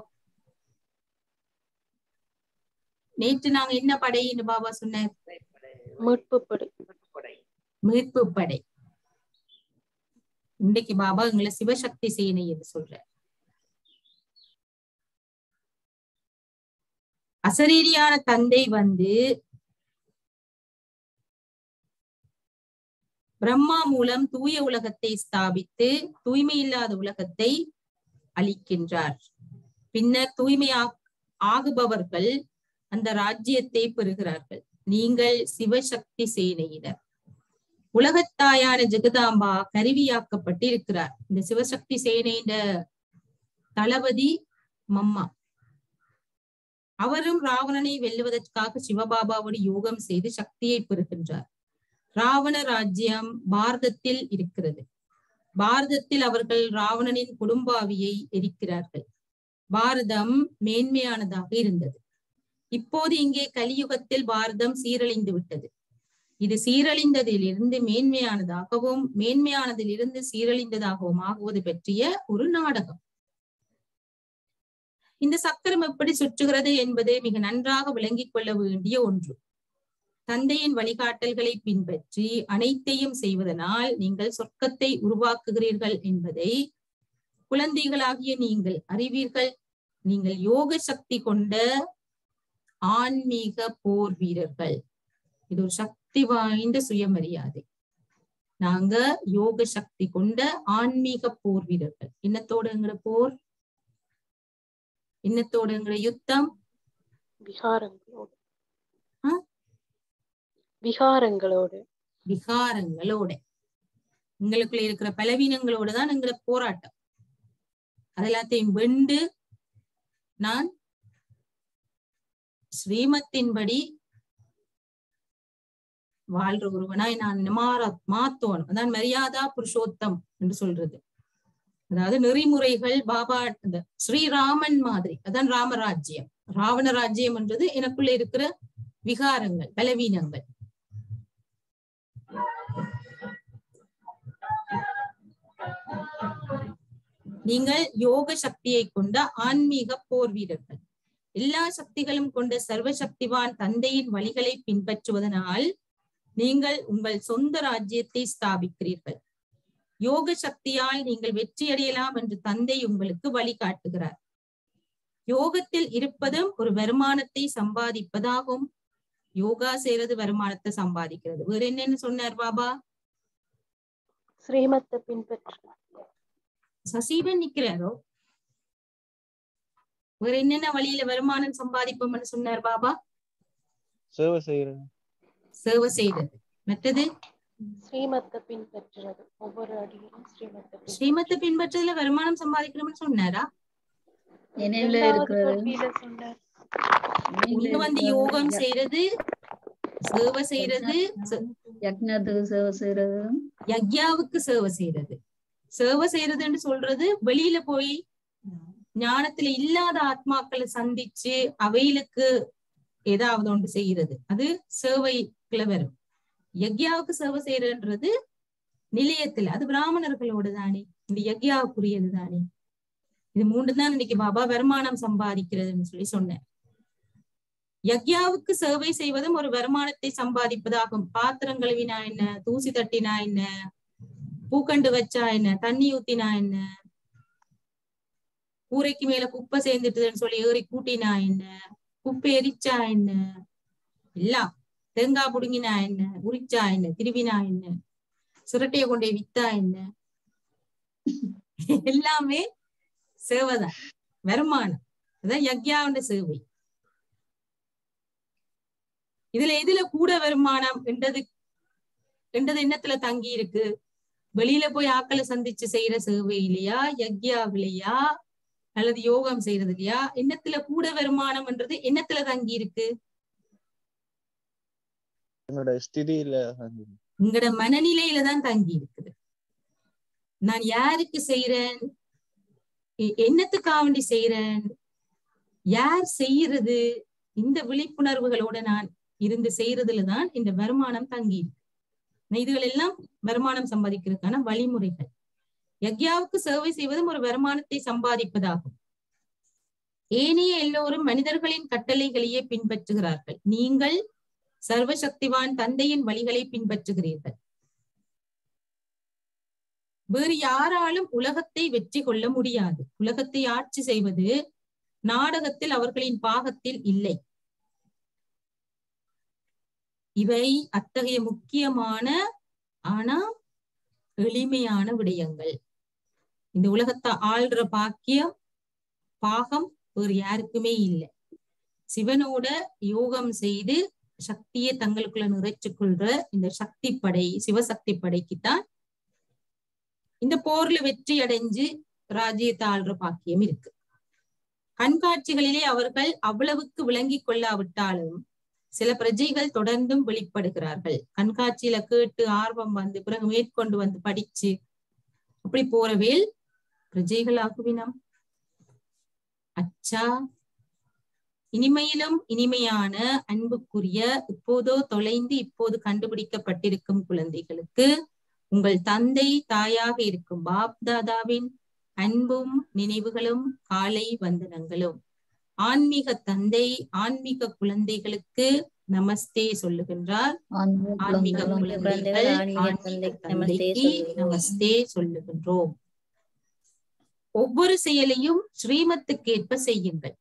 S1: நேற்று நாங்க என்ன படை என்று பாபா சொன்னார்
S4: மீட்பு படை
S1: மீட்பு படை இன்றைக்கு பாபா எங்களை சிவசக்தி சேனை என்று சொல்ற அசரீரியான தந்தை வந்து பிரம்மா மூலம் தூய உலகத்தை ஸ்தாபித்து தூய்மை இல்லாத உலகத்தை அளிக்கின்றார் பின்னர் தூய்மையா ஆகுபவர்கள் அந்த ராஜ்யத்தை பெறுகிறார்கள் நீங்கள் சிவசக்தி சேனையினர் உலகத்தாயான ஜெகதாம்பா கருவியாக்கப்பட்டிருக்கிறார் இந்த சிவசக்தி சேனையின் தளபதி மம்மா அவரும் ராவணனை வெல்லுவதற்காக சிவபாபாவோடு யோகம் செய்து சக்தியை பெறுகின்றார் ராவண ராஜ்யம் பாரதத்தில் இருக்கிறது பாரதத்தில் அவர்கள் ராவணனின் குடும்பாவியை எரிக்கிறார்கள் பாரதம் மேன்மையானதாக இருந்தது இப்போது இங்கே கலியுகத்தில் பாரதம் சீரழிந்து விட்டது இது சீரழிந்ததிலிருந்து மேன்மையானதாகவும் மேன்மையானதிலிருந்து சீரழிந்ததாகவும் ஆகுவது பற்றிய ஒரு நாடகம் இந்த சக்கரம் எப்படி சுற்றுகிறது என்பது மிக நன்றாக விளங்கிக் கொள்ள வேண்டிய ஒன்று தந்தையின் வழிகாட்டல்களை பின்பற்றி அனைத்தையும் செய்வதனால் நீங்கள் சொர்க்கத்தை உருவாக்குகிறீர்கள் என்பதை குழந்தைகளாகிய நீங்கள் அறிவீர்கள் நீங்கள் யோக சக்தி கொண்ட ஆன்மீக போர் வீரர்கள் இது ஒரு சக்தி வாய்ந்த சுயமரியாதை நாங்க யோக சக்தி கொண்ட ஆன்மீக போர் வீரர்கள் இன்னத்தோட எங்கட போர் இன்னத்தோட எங்கட யுத்தம்
S4: விகாரங்களோடு
S1: ஆ?
S4: விகாரங்களோடு
S1: விகாரங்களோட உங்களுக்குள்ள இருக்கிற பலவீனங்களோட தான் எங்களோட போராட்டம் அதெல்லாத்தையும் வெண்டு நான் ஸ்ரீமத்தின்படி வாழ்ற ஒருவனாய் நான் மாற மாத்தோன் அதான் மரியாதா புருஷோத்தம் என்று சொல்றது அதாவது நெறிமுறைகள் பாபா அந்த ஸ்ரீராமன் மாதிரி அதான் ராமராஜ்யம் ராவண ராஜ்யம் என்றது எனக்குள்ள இருக்கிற விகாரங்கள் பலவீனங்கள் நீங்கள் யோக சக்தியை கொண்ட ஆன்மீக போர் வீரர்கள் எல்லா சக்திகளும் கொண்ட சர்வசக்திவான் தந்தையின் வழிகளை பின்பற்றுவதனால் நீங்கள் உங்கள் சொந்த ராஜ்யத்தை ஸ்தாபிக்கிறீர்கள் யோக சக்தியால் நீங்கள் வெற்றியடையலாம் என்று தந்தை உங்களுக்கு வழிகாட்டுகிறார் யோகத்தில் இருப்பதும் ஒரு வருமானத்தை சம்பாதிப்பதாகும் யோகா செய்யறது வருமானத்தை சம்பாதிக்கிறது வேற என்னன்னு சொன்னார் பாபா
S4: ஸ்ரீமத்தை பின்பற்று
S1: சசீவன் நிக்கிறாரோ வேற என்னென்ன வழியில வருமானம் சம்பாதிப்போம்னு சொன்னார் பாபா
S3: சேவை செய்யறது
S1: சேவை செய்யறது மற்றது
S4: ஸ்ரீமத்தை பின்பற்றுறது ஒவ்வொரு அடியிலும் ஸ்ரீமத்தை பின்பற்று.
S1: ஸ்ரீமத்தை பின்பற்றதுல வருமானம் சம்பாதிக்கணும்னு சொன்னாரா
S2: நினைவுல
S4: இரண்டாவது
S2: இருக்கிறது
S4: கல்வியில சொன்னார்
S2: நினைவுல
S1: இங்க வந்து
S2: இருக்கிறது.
S1: யோகம் செய்யறது சேவை செய்யறது ச-
S2: யக்ஞத்துக்கு சேவை செய்யறது
S1: யக்யாவுக்கு சேவை செய்யறது சேவை செய்யறதுன்னு சொல்றது வெளியில போய் ஞானத்துல இல்லாத ஆத்மாக்களை சந்திச்சு அவைகளுக்கு ஏதாவது ஒன்று செய்யறது அது சேவைக்குள்ள வரும் யக்யாவுக்கு சேவை செய்யறதுன்றது நிலையத்துல அது பிராமணர்களோடு தானே இந்த யக்யாவுக்குரியது தானே இது மூன்று தான் இன்னைக்கு பாபா வருமானம் சம்பாதிக்கிறதுன்னு சொல்லி சொன்னேன் யக்யாவுக்கு சேவை செய்வதும் ஒரு வருமானத்தை சம்பாதிப்பதாகும் பாத்திரம் கழுவினா என்ன தூசி தட்டினா என்ன பூக்கண்டு வச்சா என்ன தண்ணி ஊத்தினா என்ன கூரைக்கு மேல குப்பை சேர்ந்துட்டுதுன்னு சொல்லி ஏறி கூட்டினா என்ன குப்பை எரிச்சா என்ன எல்லாம் தேங்காய் புடுங்கினா என்ன உரிச்சா என்ன திருவினா என்ன சுரட்டைய கொண்டே வித்தா என்ன எல்லாமே சேவைதான் வருமானம் அதான் யக்யாவுண்ட சேவை இதுல எதுல கூட வருமானம் என்றது என்றது எண்ணத்துல தங்கி இருக்கு வெளியில போய் ஆக்களை சந்திச்சு செய்யற சேவையிலையா யக்யாவிலையா அல்லது யோகம் செய்யறது இல்லையா எண்ணத்துல கூட வருமானம்ன்றது எண்ணத்துல தங்கி இருக்கு
S3: என்னோட ஸ்திதியில
S1: உங்களோட மனநிலையில தான் தங்கி இருக்குது நான் யாருக்கு செய்யறேன் எ- என்னத்துக்காக வேண்டி செய்யறேன் யார் செய்யறது இந்த விழிப்புணர்வுகளோட நான் இருந்து செய்யறதுல தான் இந்த வருமானம் தங்கி இருக்கு நான் இதுகள் எல்லாம் வருமானம் சம்பாதிக்கிறதுக்கான வழிமுறைகள் யக்யாவுக்கு சேவை செய்வதும் ஒரு வருமானத்தை சம்பாதிப்பதாகும் ஏனைய எல்லோரும் மனிதர்களின் கட்டளைகளையே பின்பற்றுகிறார்கள் நீங்கள் சர்வசக்திவான் தந்தையின் வழிகளை பின்பற்றுகிறீர்கள் வேறு யாராலும் உலகத்தை வெற்றி கொள்ள முடியாது உலகத்தை ஆட்சி செய்வது நாடகத்தில் அவர்களின் பாகத்தில் இல்லை இவை அத்தகைய முக்கியமான ஆனா எளிமையான விடயங்கள் இந்த உலகத்தை ஆள்ற பாக்கியம் பாகம் வேறு யாருக்குமே இல்லை சிவனோட யோகம் செய்து சக்தியை தங்களுக்குள்ள நிறைச்சுக் கொள்ற இந்த சக்தி படை சிவசக்தி படைக்குத்தான் இந்த போர்ல வெற்றி அடைஞ்சு ராஜ்யத்தை ஆள்ற பாக்கியம் இருக்கு கண்காட்சிகளிலே அவர்கள் அவ்வளவுக்கு விளங்கி கொள்ளாவிட்டாலும் சில பிரஜைகள் தொடர்ந்தும் வெளிப்படுகிறார்கள் கண்காட்சியில கேட்டு ஆர்வம் வந்து பிறகு மேற்கொண்டு வந்து படிச்சு அப்படி போறவேல் பிரஜைகள் ஆகுவினம் அச்சா இனிமையிலும் இனிமையான அன்புக்குரிய இப்போதோ தொலைந்து இப்போது கண்டுபிடிக்கப்பட்டிருக்கும் குழந்தைகளுக்கு உங்கள் தந்தை தாயாக இருக்கும் பாப் தாதாவின் அன்பும் நினைவுகளும் காலை வந்தனங்களும் ஆன்மீக தந்தை ஆன்மீக குழந்தைகளுக்கு நமஸ்தே சொல்லுகின்றார் ஆன்மீக குழந்தைகள் ஆன்மீக தந்தைக்கு நமஸ்தே சொல்லுகின்றோம் ஒவ்வொரு செயலையும் ஸ்ரீமத்துக்கேற்ப செய்யுங்கள்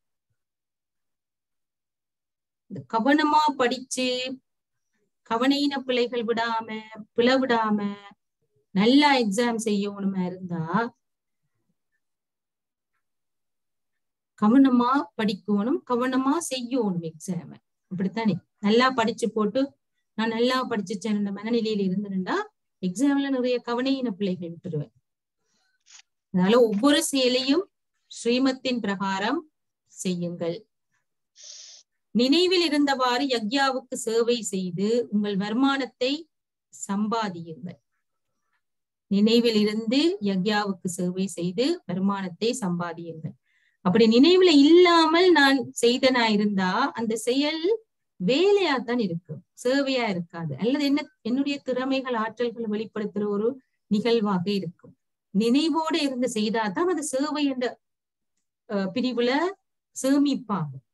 S1: இந்த கவனமா படிச்சு கவனையின பிள்ளைகள் விடாம பிளவிடாம நல்லா எக்ஸாம் செய்யணுமா இருந்தா கவனமா படிக்கணும் கவனமா செய்யணும் எக்ஸாம அப்படித்தானே நல்லா படிச்சு போட்டு நான் நல்லா படிச்சுச்சேன் மனநிலையில இருந்திருந்தா எக்ஸாம்ல நிறைய கவனையின பிள்ளைகள் விட்டுருவேன் அதனால ஒவ்வொரு செயலையும் ஸ்ரீமத்தின் பிரகாரம் செய்யுங்கள் நினைவில் இருந்தவாறு யக்யாவுக்கு சேவை செய்து உங்கள் வருமானத்தை சம்பாதியுங்கள் நினைவில் இருந்து யக்யாவுக்கு சேவை செய்து வருமானத்தை சம்பாதியுங்கள் அப்படி நினைவுல இல்லாமல் நான் செய்தனா இருந்தா அந்த செயல் வேலையா தான் இருக்கும் சேவையா இருக்காது அல்லது என்ன என்னுடைய திறமைகள் ஆற்றல்கள் வெளிப்படுத்துற ஒரு நிகழ்வாக இருக்கும் நினைவோடு இருந்து செய்தாதான் அது சேவை என்ற பிரிவுல சேமிப்பாகும்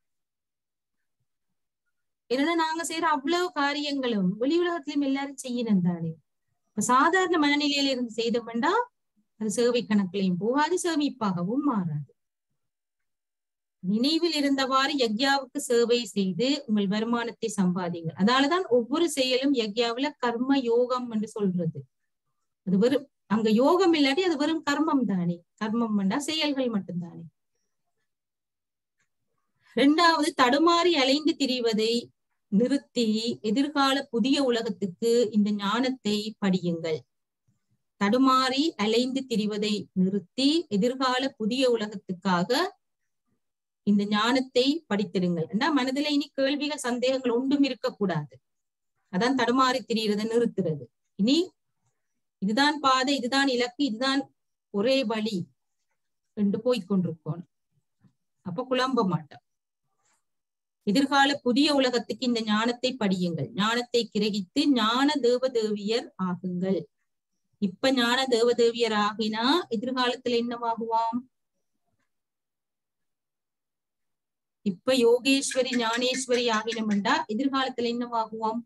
S1: ஏன்னா நாங்க செய்யற அவ்வளவு காரியங்களும் வெளி உலகத்திலும் எல்லாரும் செய்யணும் தானே இப்ப சாதாரண மனநிலையில இருந்து செய்தோம்னா அது சேவை கணக்கிலையும் போகாது சேமிப்பாகவும் மாறாது நினைவில் இருந்தவாறு யக்யாவுக்கு சேவை செய்து உங்கள் வருமானத்தை சம்பாதிங்கள் அதனாலதான் ஒவ்வொரு செயலும் யக்யாவுல கர்ம யோகம் என்று சொல்றது அது வெறும் அங்க யோகம் இல்லாட்டி அது வெறும் கர்மம் தானே கர்மம் வேண்டா செயல்கள் மட்டும்தானே இரண்டாவது தடுமாறி அலைந்து திரிவதை நிறுத்தி எதிர்கால புதிய உலகத்துக்கு இந்த ஞானத்தை படியுங்கள் தடுமாறி அலைந்து திரிவதை நிறுத்தி எதிர்கால புதிய உலகத்துக்காக இந்த ஞானத்தை படித்திடுங்கள் ஏன்னா மனதில இனி கேள்விகள் சந்தேகங்கள் ஒன்றும் இருக்கக்கூடாது அதான் தடுமாறி திரிகிறத நிறுத்துறது இனி இதுதான் பாதை இதுதான் இலக்கு இதுதான் ஒரே வழி என்று போய்கொண்டிருக்கோம் அப்ப குழம்ப மாட்டோம் எதிர்கால புதிய உலகத்துக்கு இந்த ஞானத்தை படியுங்கள் ஞானத்தை கிரகித்து ஞான தேவதேவியர் ஆகுங்கள் இப்ப ஞான தேவதேவியர் ஆகினா எதிர்காலத்துல என்னவாகுவாம் இப்ப யோகேஸ்வரி ஞானேஸ்வரி ஆகினோம்டா எதிர்காலத்துல என்னவாகுவோம்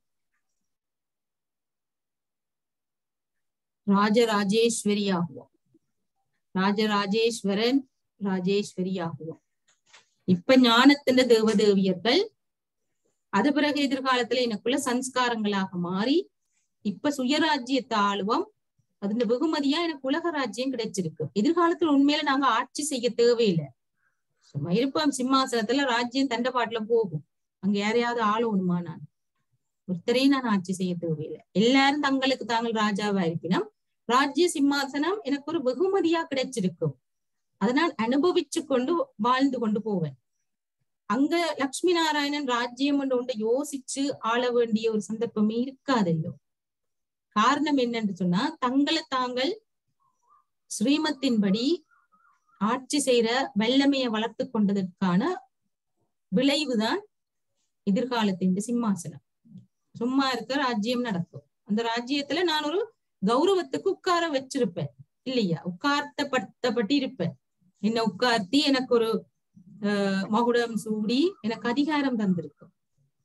S1: ராஜராஜேஸ்வரி ஆகுவோம் ராஜராஜேஸ்வரன் ராஜேஸ்வரி ஆகுவோம் இப்ப ஞானத்தின தேவதேவியர்கள் அது பிறகு எதிர்காலத்துல எனக்குள்ள சன்ஸ்காரங்களாக மாறி இப்ப சுயராஜ்யத்தை ஆளுவோம் அதுல வெகுமதியா எனக்கு உலக ராஜ்யம் கிடைச்சிருக்கு எதிர்காலத்துல உண்மையில நாங்க ஆட்சி செய்ய தேவையில்லை சும்மா இருப்போம் சிம்மாசனத்துல ராஜ்யம் தண்டபாட்டுல போகும் அங்க யாரையாவது ஆளணுமா நான் ஒருத்தரையும் நான் ஆட்சி செய்ய தேவையில்லை எல்லாரும் தங்களுக்கு தாங்கள் ராஜாவா இருப்பினும் ராஜ்ய சிம்மாசனம் எனக்கு ஒரு வெகுமதியா கிடைச்சிருக்கும் அதை நான் அனுபவிச்சு கொண்டு வாழ்ந்து கொண்டு போவேன் அங்க லக்ஷ்மி நாராயணன் ராஜ்யம் என்று ஒன்றை யோசிச்சு ஆள வேண்டிய ஒரு சந்தர்ப்பமே இருக்காதல்லோ காரணம் என்னன்னு சொன்னா தங்களை தாங்கள் ஸ்ரீமத்தின்படி ஆட்சி செய்யற வல்லமையை வளர்த்து கொண்டதற்கான விளைவுதான் எதிர்காலத்தின் சிம்மாசனம் சும்மா இருக்க ராஜ்யம் நடக்கும் அந்த ராஜ்யத்துல நான் ஒரு கௌரவத்துக்கு உட்கார வச்சிருப்பேன் இல்லையா உட்கார்த்தப்படுத்தப்பட்டு இருப்பேன் என்ன உட்கார்த்தி எனக்கு ஒரு ஆஹ் மகுடம் சூடி எனக்கு அதிகாரம் தந்திருக்கும்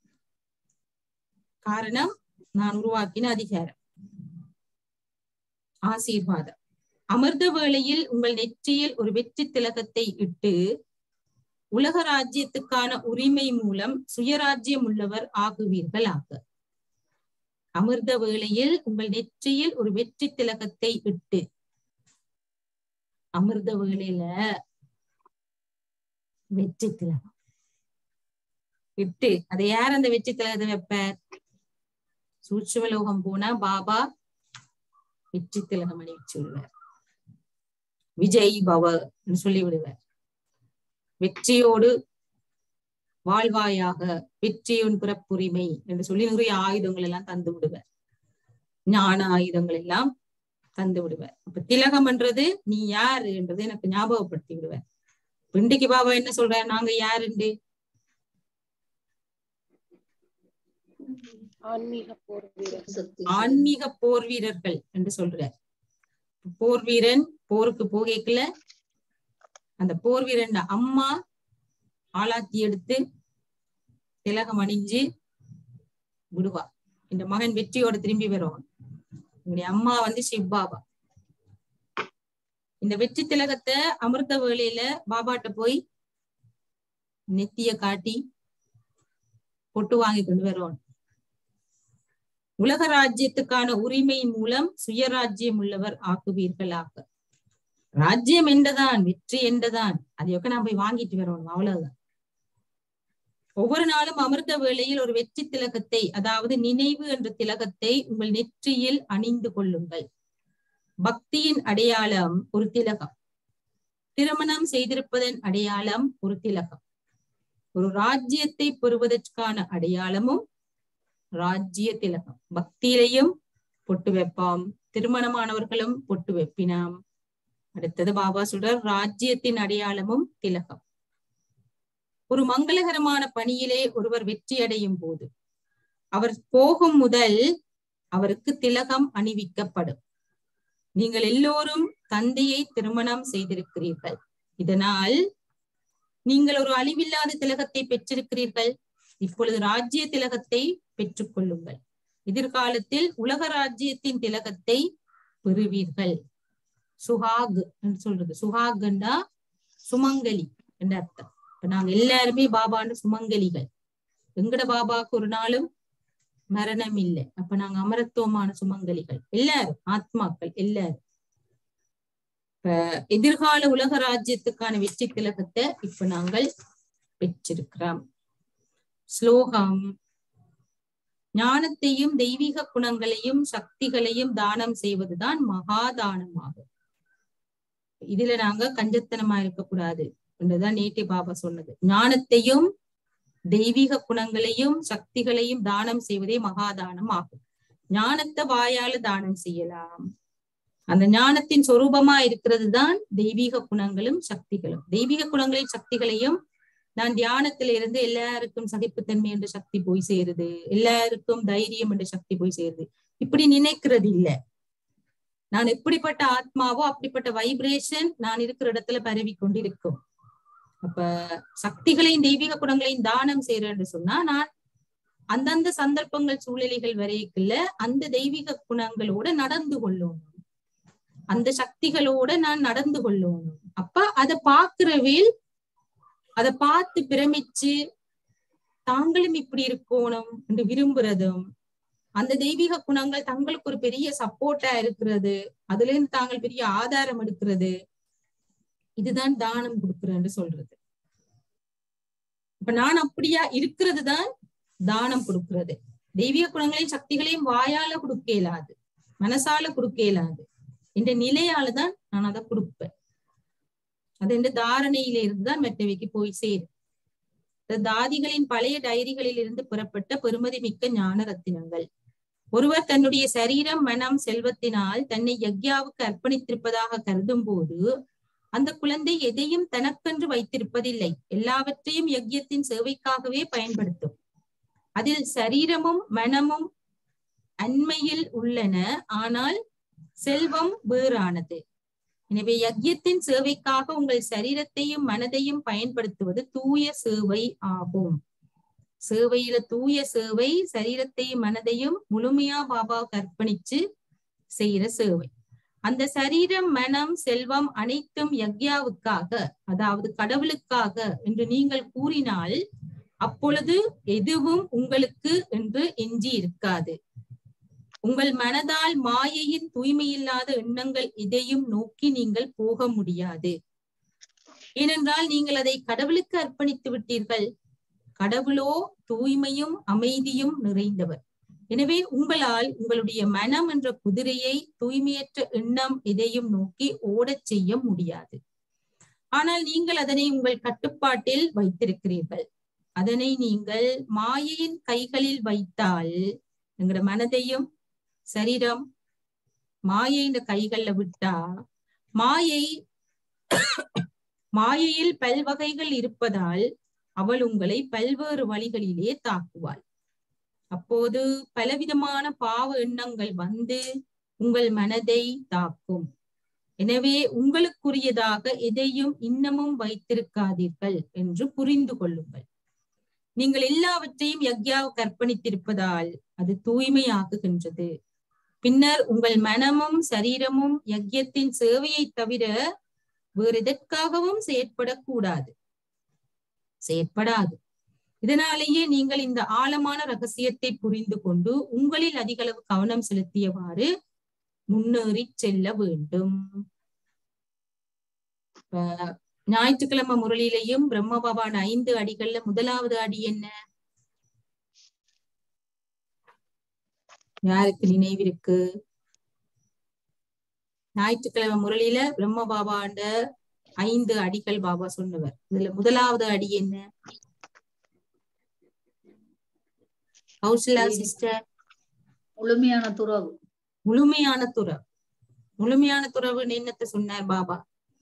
S1: காரணம் நான் உருவாக்கின அதிகாரம் ஆசீர்வாதம் அமிர்த வேளையில் உங்கள் நெற்றியில் ஒரு வெற்றி திலகத்தை இட்டு உலக ராஜ்யத்துக்கான உரிமை மூலம் சுயராஜ்யம் உள்ளவர் ஆகுவீர்கள் ஆக அமிர்த வேளையில் உங்கள் நெற்றியில் ஒரு வெற்றி திலகத்தை இட்டு அமிர்த வேளையில வெற்றி திலகம் இட்டு அதை யார் அந்த வெற்றி திலகத்தை வைப்பார் சூட்சுமலோகம் போனா பாபா வெற்றி திலகம் அணிவிச்சு விடுவார் விஜய் பவ சொல்லி விடுவார் வெற்றியோடு வாழ்வாயாக வெற்றியின் பிறப்புரிமை என்று சொல்லி நிறைய ஆயுதங்கள் எல்லாம் தந்து விடுவார் ஞான ஆயுதங்கள் எல்லாம் தந்து விடுவார் அப்ப திலகம் என்றது நீ யாரு என்றது எனக்கு ஞாபகப்படுத்தி விடுவார் பிண்டிக்கு பாபா என்ன சொல்ற நாங்க யாருண்டு
S4: ஆன்மீக போர் வீரர்
S1: ஆன்மீக போர் வீரர்கள் என்று சொல்றார் போர் வீரன் போருக்கு போகைக்குள்ள அந்த போர் வீரன் அம்மா ஆளாத்தி எடுத்து திலகம் அணிஞ்சு விடுவா இந்த மகன் வெற்றியோட திரும்பி வருவான் உங்களுடைய அம்மா வந்து சிவ்பாபா இந்த வெற்றி திலகத்தை அமிர்த வேளையில பாபாட்ட போய் நெத்திய காட்டி பொட்டு வாங்கி கொண்டு வருவான் உலக ராஜ்யத்துக்கான உரிமை மூலம் சுயராஜ்யம் உள்ளவர் ஆக்குவீர்களாக ராஜ்யம் என்றதான் வெற்றி என்றதான் அதையொக்க நான் போய் வாங்கிட்டு வரணும் அவ்வளவுதான் ஒவ்வொரு நாளும் அமிர்த வேளையில் ஒரு வெற்றி திலகத்தை அதாவது நினைவு என்ற திலகத்தை உங்கள் நெற்றியில் அணிந்து கொள்ளுங்கள் பக்தியின் அடையாளம் ஒரு திலகம் திருமணம் செய்திருப்பதன் அடையாளம் ஒரு திலகம் ஒரு ராஜ்யத்தை பெறுவதற்கான அடையாளமும் ராஜ்ய திலகம் பக்தியிலையும் பொட்டு வைப்பாம் திருமணமானவர்களும் பொட்டு வைப்பினாம் அடுத்தது பாபா சொல்றார் ராஜ்யத்தின் அடையாளமும் திலகம் ஒரு மங்களகரமான பணியிலே ஒருவர் வெற்றி அடையும் போது அவர் போகும் முதல் அவருக்கு திலகம் அணிவிக்கப்படும் நீங்கள் எல்லோரும் தந்தையை திருமணம் செய்திருக்கிறீர்கள் இதனால் நீங்கள் ஒரு அழிவில்லாத திலகத்தை பெற்றிருக்கிறீர்கள் இப்பொழுது ராஜ்ய திலகத்தை பெற்றுக் கொள்ளுங்கள் எதிர்காலத்தில் உலக ராஜ்யத்தின் திலகத்தை பெறுவீர்கள் சுஹாக் என்று சொல்றது சுஹாகண்டா சுமங்கலி என்ற அர்த்தம் இப்ப நாங்க எல்லாருமே பாபான்னு சுமங்கலிகள் எங்கட பாபாக்கு ஒரு நாளும் மரணம் இல்லை அப்ப நாங்க அமரத்துவமான சுமங்கலிகள் எல்லாரும் ஆத்மாக்கள் எல்லாரும் இப்ப எதிர்கால உலக ராஜ்யத்துக்கான வெற்றி திலகத்தை இப்ப நாங்கள் பெற்றிருக்கிறோம் ஸ்லோகம் ஞானத்தையும் தெய்வீக குணங்களையும் சக்திகளையும் தானம் செய்வதுதான் மகாதானமாகும் இதுல நாங்க கஞ்சத்தனமா இருக்கக்கூடாது என்றுதான் நேட்டி பாபா சொன்னது ஞானத்தையும் தெய்வீக குணங்களையும் சக்திகளையும் தானம் செய்வதே மகாதானம் ஆகும் ஞானத்தை வாயால தானம் செய்யலாம் அந்த ஞானத்தின் சொரூபமா இருக்கிறது தான் தெய்வீக குணங்களும் சக்திகளும் தெய்வீக குணங்களையும் சக்திகளையும் நான் தியானத்துல இருந்து எல்லாருக்கும் சகிப்புத்தன்மை என்ற சக்தி போய் சேருது எல்லாருக்கும் தைரியம் என்ற சக்தி போய் சேருது இப்படி நினைக்கிறது இல்ல நான் எப்படிப்பட்ட ஆத்மாவோ அப்படிப்பட்ட வைப்ரேஷன் நான் இருக்கிற இடத்துல பரவி கொண்டிருக்கும் அப்ப சக்திகளையும் தெய்வீக குணங்களையும் தானம் செய்யறேன்னு சொன்னா நான் அந்தந்த சந்தர்ப்பங்கள் சூழ்நிலைகள் வரைக்குள்ள அந்த தெய்வீக குணங்களோட நடந்து கொள்ளணும் அந்த சக்திகளோட நான் நடந்து கொள்ளணும் அப்ப அதை பாக்குறவேல் அதை பார்த்து பிரமிச்சு தாங்களும் இப்படி இருக்கணும் என்று விரும்புறதும் அந்த தெய்வீக குணங்கள் தங்களுக்கு ஒரு பெரிய சப்போர்ட்டா இருக்கிறது அதுல இருந்து தாங்கள் பெரிய ஆதாரம் எடுக்கிறது இதுதான் தானம் கொடுக்குறேன்னு சொல்றது இப்ப நான் அப்படியா இருக்கிறது தான் தானம் கொடுக்கிறது தெய்வீக குணங்களையும் சக்திகளையும் வாயால கொடுக்க இயலாது மனசால கொடுக்க இயலாது இந்த நிலையால தான் நான் அதை கொடுப்பேன் அது இந்த தாரணையில இருந்துதான் மெட்டவைக்கு போய் சேரும் இந்த தாதிகளின் பழைய டைரிகளில் இருந்து புறப்பட்ட பெருமதி மிக்க ஞான ரத்தினங்கள் ஒருவர் தன்னுடைய சரீரம் மனம் செல்வத்தினால் தன்னை யக்யாவுக்கு அர்ப்பணித்திருப்பதாக கருதும் போது அந்த குழந்தை எதையும் தனக்கென்று வைத்திருப்பதில்லை எல்லாவற்றையும் யக்யத்தின் சேவைக்காகவே பயன்படுத்தும் அதில் சரீரமும் மனமும் அண்மையில் உள்ளன ஆனால் செல்வம் வேறானது எனவே யக்யத்தின் சேவைக்காக உங்கள் சரீரத்தையும் மனதையும் பயன்படுத்துவது தூய சேவை ஆகும் சேவையில தூய சேவை சரீரத்தையும் மனதையும் முழுமையா பாபாவுக்கு அர்ப்பணிச்சு செய்யற சேவை அந்த சரீரம் மனம் செல்வம் அனைத்தும் யக்யாவுக்காக அதாவது கடவுளுக்காக என்று நீங்கள் கூறினால் அப்பொழுது எதுவும் உங்களுக்கு என்று எஞ்சி இருக்காது உங்கள் மனதால் மாயையின் தூய்மையில்லாத எண்ணங்கள் இதையும் நோக்கி நீங்கள் போக முடியாது ஏனென்றால் நீங்கள் அதை கடவுளுக்கு அர்ப்பணித்து விட்டீர்கள் கடவுளோ தூய்மையும் அமைதியும் நிறைந்தவர் எனவே உங்களால் உங்களுடைய மனம் என்ற குதிரையை தூய்மையற்ற எண்ணம் இதையும் நோக்கி ஓடச் செய்ய முடியாது ஆனால் நீங்கள் அதனை உங்கள் கட்டுப்பாட்டில் வைத்திருக்கிறீர்கள் அதனை நீங்கள் மாயையின் கைகளில் வைத்தால் எங்களோட மனதையும் சரீரம் மாயையின் கைகள்ல விட்டா மாயை மாயையில் பல்வகைகள் இருப்பதால் அவள் உங்களை பல்வேறு வழிகளிலே தாக்குவாள் அப்போது பலவிதமான பாவ எண்ணங்கள் வந்து உங்கள் மனதை தாக்கும் எனவே உங்களுக்குரியதாக எதையும் இன்னமும் வைத்திருக்காதீர்கள் என்று புரிந்து கொள்ளுங்கள் நீங்கள் எல்லாவற்றையும் யக்யாவுக்கு அர்ப்பணித்திருப்பதால் அது தூய்மையாக்குகின்றது பின்னர் உங்கள் மனமும் சரீரமும் யக்யத்தின் சேவையை தவிர வேறு எதற்காகவும் செயற்படக்கூடாது செயற்படாது இதனாலேயே நீங்கள் இந்த ஆழமான ரகசியத்தை புரிந்து கொண்டு உங்களில் அதிக அளவு கவனம் செலுத்தியவாறு முன்னேறி செல்ல வேண்டும் ஞாயிற்றுக்கிழமை முரளியிலையும் பிரம்ம பவான் ஐந்து அடிகள்ல முதலாவது அடி என்ன யாருக்கு நினைவிருக்கு ஞாயிற்றுக்கிழமை முரளியில பிரம்ம பாபாண்ட ஐந்து அடிகள் பாபா சொன்னவர் இதுல முதலாவது அடி என்ன கௌசலா சிஸ்டர்
S5: முழுமையான துறவு
S1: முழுமையான துறவு முழுமையான துறவுன்னு என்னத்த சொன்னார் பாபா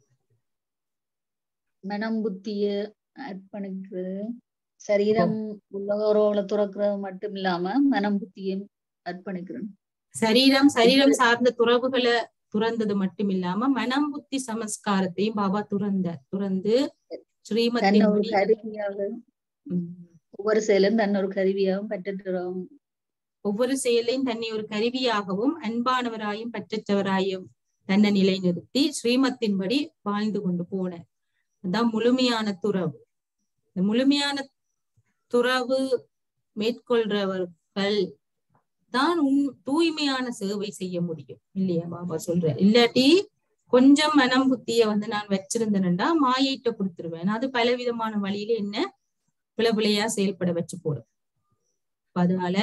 S5: மனம் புத்திய அர்ப்பணிக்கிறது சரீரம் உலக உறவுகளை துறக்கிறது மட்டும் இல்லாம மனம் புத்தியும் அர்ப்பணிக்கிறது
S1: சரீரம் சரீரம் சார்ந்த துறவுகளை துறந்தது மட்டும் இல்லாம மனம் புத்தி சமஸ்காரத்தையும் பாபா துறந்த துறந்து
S5: தன்னை ஒரு
S1: ஸ்ரீமத்தின்
S5: கருவியாக ஒவ்வொரு செயலும் தன்னை ஒரு கருவியாகவும் பற்றற்றவும்
S1: ஒவ்வொரு செயலையும் தன்னை ஒரு கருவியாகவும் அன்பானவராயும் பற்றற்றவராயும் தன்னை நிலைநிறுத்தி ஸ்ரீமத்தின்படி வாழ்ந்து கொண்டு போனார் அதான் முழுமையான துறவு இந்த முழுமையான துறவு மேற்கொள்றவர்கள் தான் உன் தூய்மையான சேவை செய்ய முடியும் இல்லையா பாபா சொல்ற இல்லாட்டி கொஞ்சம் மனம் புத்திய வந்து நான் வச்சிருந்தேன்டா மாயிட்ட கொடுத்துருவேன் அது பலவிதமான வழியில என்ன பிளபிளையா செயல்பட வச்சு போடும் அப்ப அதனால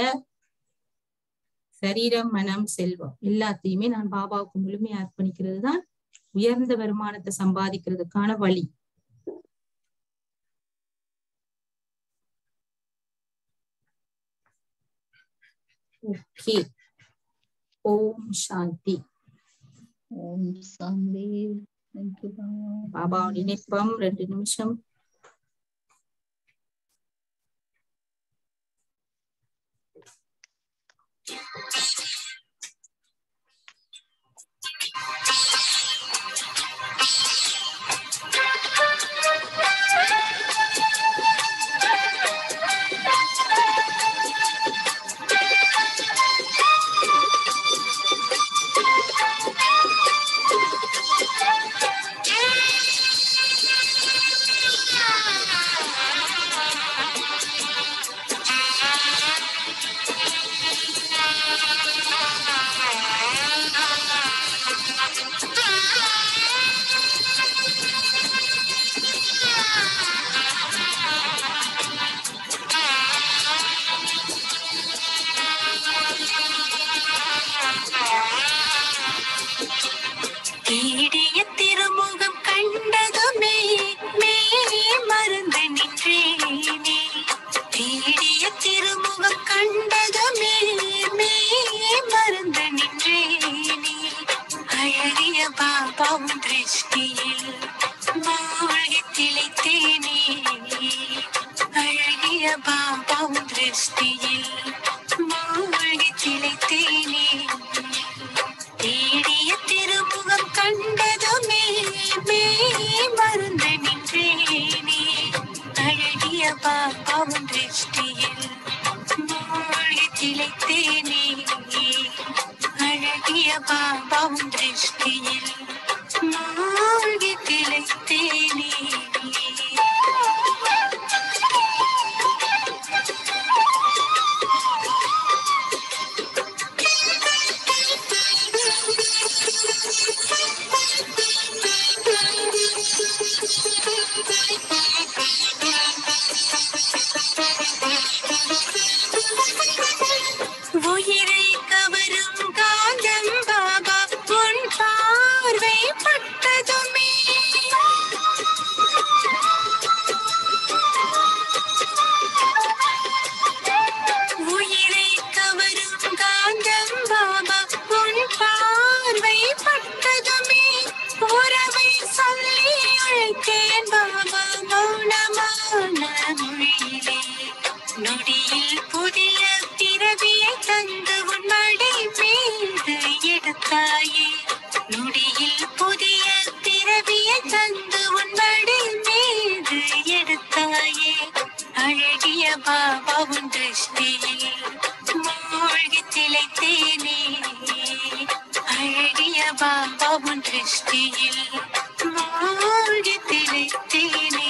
S1: சரீரம் மனம் செல்வம் எல்லாத்தையுமே நான் பாபாவுக்கு முழுமையா அர்ப்பணிக்கிறது தான் உயர்ந்த வருமானத்தை சம்பாதிக்கிறதுக்கான வழி ஓகே ஓம் சாந்தி
S5: ஓம் சாந்தி தேங்க்யூ
S1: பாபா நினைப்பம் ரெண்டு நிமிஷம்
S6: Thank திளைத்தேனே அழகிய பாபாவும் திருஷ்டியில் மூழ்கி திளைத்தேனே உயிரை கவரும் காந்தம் பாபா உன் பார்வை பட்டதுமே உயிரை கவரும் காந்தம் பாபா உன் பார்வை பட்டதுமே உறவை சொல்லி அழைத்தேன் பாபா மௌனமான மொழியிலே நொடியில் புதிய பிறவியை தந்து உன் மடி மீது எடுத்தாயே நொடியில் புதிய பிறவியை தந்து உன் மடி மீது எடுத்தாயே அழகிய பாபா உன் திருஷ்டியில் மூழ்கி திளைத்தேனே அழகிய பாபா உன் திருஷ்டியில் மூழ்கி திளைத்தேனே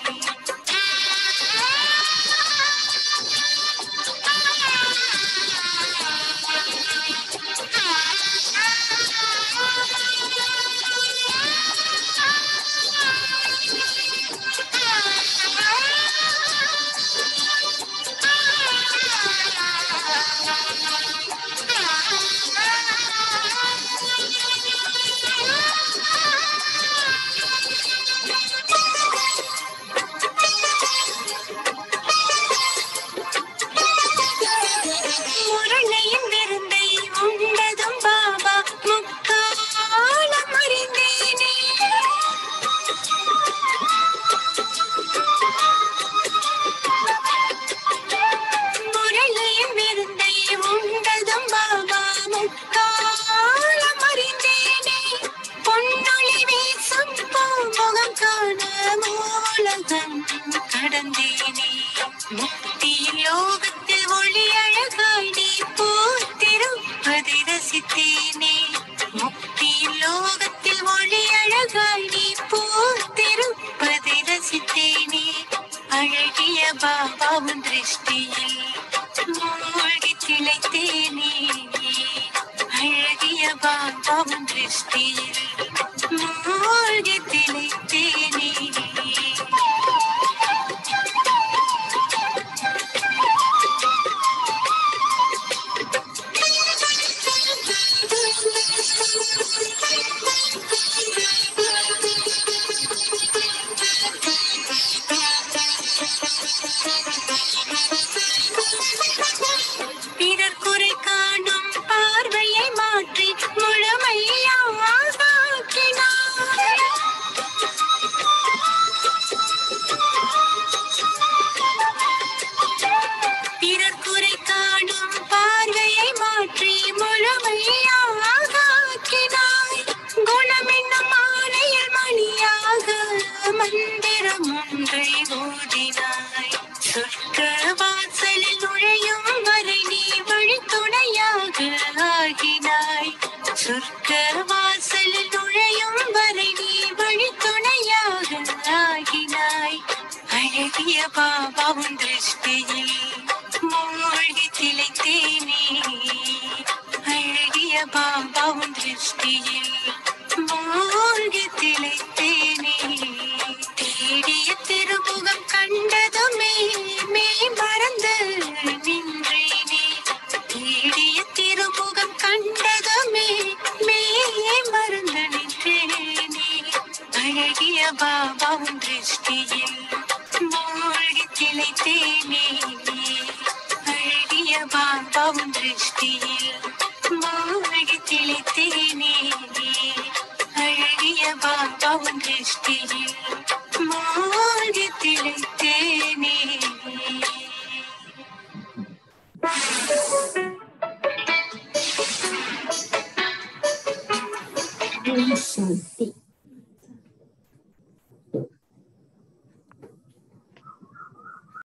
S6: முரணையின் விருந்தை உண்டதும் பாபா முக்காலம் அறிந்தேனே முரளியின் விருந்தை உண்டதும் பாபா முக்காலம் அறிந்தேனே பொன்னொளி வீசும் பூமுகம் காண மூலகம் கடந்தேனே முக்தியில் யோகத்தில் ஒளி அழகாய் நீ பூத்திருப்பதை ரசித்தேனே முக்தியில் லோகத்தில் ஒளி அழகாய் நீ பூத்திருப்பதை ரசித்தேனே அழகிய பாபாவின் திருஷ்டியில் மூழ்கி திளைத்தேனே அழகிய பாபாவின் திருஷ்டியில் மூழ்கி திளைத்தேனே பிறர் குறை காணும் பார்வையை மாற்றி முழுமையாக்கினார் பிறர் குறை காணும் பார்வையை மாற்றி முழுமையாக்கினாய் குணம் என்னும் மாலையில் மணியாக மந்திரம் ஒன்றை ஓதினாய் சொர்க்க வாசலில் நுழையும் வரை நீ வழித்துணையாக ஆகினாய் சொர்க்க வாசலில் நுழையும் வரை நீ வழித்துணையாக ஆகினாய் அழகிய பாபாவும் திருஷ்டியில் மூழ்கி திளைத்தேனே அழகிய பாபாவும் திருஷ்டியில் மூழ்கி திளைத்தேனே தேடிய திருமுகம் கண்டதுமே மெய் மறந்து நின்றேனே தேடிய திருமுகம் கண்டதுமே மெய் மறந்து நின்றேனே அழகிய பாபாவும் திருஷ்டியில் மூழ்கி திளைத்தேனே அழகிய பாபாவும் திருஷ்டியில் மூழ்கி திளைத்தேனே அழகிய பாபாவும் திருஷ்டி